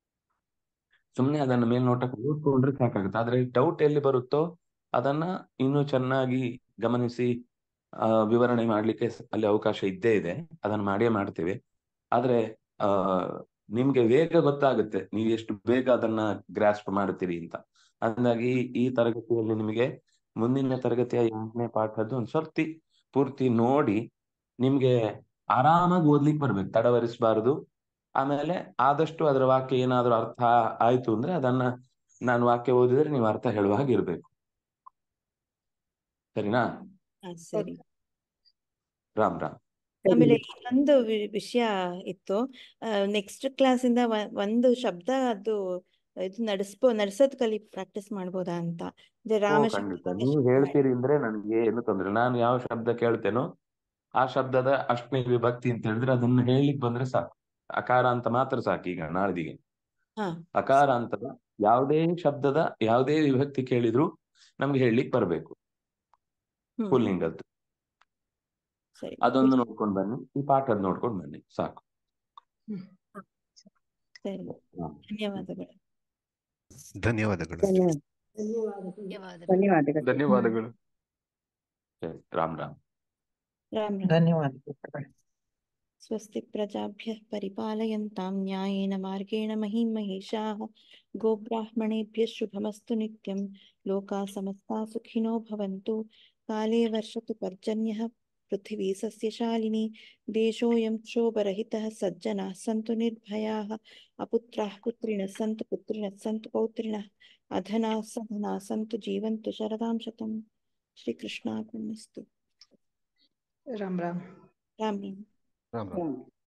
ಸುಮ್ನೆ ಅದನ್ನ ಮೇಲ್ನೋಟಕ್ಕೆ ಓದ್ಕೊಂಡ್ರೆ ಸಾಕಾಗುತ್ತೆ ಆದ್ರೆ ಡೌಟ್ ಎಲ್ಲಿ ಬರುತ್ತೋ ಅದನ್ನ ಇನ್ನೂ ಚೆನ್ನಾಗಿ ಗಮನಿಸಿ ಆ ವಿವರಣೆ ಮಾಡ್ಲಿಕ್ಕೆ ಸ- ಅಲ್ಲಿ ಅವಕಾಶ ಇದ್ದೇ ಇದೆ ಅದನ್ನ ಮಾಡಿಯೇ ಮಾಡ್ತೇವೆ ಆದ್ರೆ ಆ ನಿಮ್ಗೆ ವೇಗ ಗೊತ್ತಾಗುತ್ತೆ ನೀವು ಎಷ್ಟು ಬೇಗ ಅದನ್ನ ಗ್ರಾಸ್ಪ್ ಮಾಡ್ತೀರಿ ಅಂತ ಹಂಗಾಗಿ ಈ ತರಗತಿಯಲ್ಲಿ ನಿಮಗೆ ಮುಂದಿನ ತರಗತಿಯ ಎಂಟನೇ ಪಾಠದ್ದು ಒಂದ್ ಸರ್ತಿ ಪೂರ್ತಿ ನೋಡಿ ನಿಮ್ಗೆ ಆರಾಮಾಗಿ ಓದ್ಲಿಕ್ಕೆ ಬರ್ಬೇಕು ತಡವರಿಸಬಾರದು ಆಮೇಲೆ ಆದಷ್ಟು ಅದರ ವಾಕ್ಯ ಏನಾದ್ರೂ ಅರ್ಥ ಆಯ್ತು ಅಂದ್ರೆ ಅದನ್ನ ನಾನು ವಾಕ್ಯ ಓದಿದ್ರೆ ನೀವು ಅರ್ಥ ಹೇಳುವ ಹಾಗೆ ಇರ್ಬೇಕು ಸರಿನಾ ಹಾ, ಸರಿ ರಾಮ್ ರಾಮ್ ಆಮೇಲೆ ಇನ್ನೊಂದು ವಿ- ವಿಷಯ ಇತ್ತು ನೆಕ್ಸ್ಟ್ ಕ್ಲಾಸ್ ಇಂದ ಒ- ಒಂದು ಶಬ್ದ ಅದು ಇದು ನಡೆಸ್ಬೋ ನಡ್ಸೋದ್ ಕಲಿ ಪ್ರಾಕ್ಟೀಸ್ ಮಾಡ್ಬೋದಾ ಅಂತ ಅಂದ್ರೆ ಓ ರಾಮ ಖಂಡಿತ ಶಬ್ದ ನೀವು ಹೇಳ್ತೀರಿ ಅಂದ್ರೆ ನನಗೆ ಏನು ತೊಂದ್ರೆ ಇಲ್ಲ. ನಾನು ಯಾವ ಶಬ್ದ ಕೇಳ್ತೇನೋ ಆ ಶಬ್ದದ ಅಷ್ಟನೇ ವಿಭಕ್ತಿ ಅಂತ ಹೇಳಿದ್ರೆ ಅದನ್ನ ಹೇಳಲಿಕ್ಕೆ ಬಂದ್ರೆ ಸಾಕು ಅಕಾರ ಅಂತ ಮಾತ್ರ ಸಾಕು ಈಗ ನಾಳ್ದಿಗೆ ಹಾ ಅಕಾರ ಅಂತದ ಯಾವುದೇ ಶಬ್ದದ ಯಾವುದೇ ವಿಭಕ್ತಿ ಕೇಳಿದ್ರು ನಮ್ಗೆ ಹೇಳಲಿಕ್ಕೆ ಬರ್ಬೇಕು ಹ್ಮ್ ಪುಲ್ಲಿಂಗದ್ದು ಸರಿ ಅದೊಂದು ನೋಡ್ಕೊಂಡು ಬನ್ನಿ ಈ ಪಾಠದ ನೋಡ್ಕೊಂಡು ಬನ್ನಿ ಸಾಕು ಸರಿ ಹಾ. ಧನ್ಯವಾದಗಳು ಧನ್ಯವಾದಗಳು ಧನ್ಯವಾದಗಳು ಧನ್ಯವಾದಗಳು ಧನ್ಯವಾದಗಳು ಸರಿ ರಾಮ್ ರಾಮ್ ರಾಮ್ ರಾಮ್ ಧನ್ಯವಾದಗಳು स्वस्ति प्रजाभ्यः परिपालयन्तां न्यायेन मार्गेण महीं महिषाः गोब्राह्मणेभ्यः शुभमस्तु नित्यं लोकाः समस्ताः सुखिनो भवन्तु काले वर्षतु पर्जन्यः पृथिवी सस्यशालिनी देशोऽयं क्षोभरहितः सज्जनाः सन्तु निर्भयाः अपुत्राः पुत्रिणः सन्तु पुत्रिणः सन्तु पौत्रिणः अधनाः सधनाः सन्तु जीवन्तु शरदां शतं श्रीकृष्णार्पणमस्तु राम राम राम राम ರಾಮ್ ರಾಮ್ ರಾಮ್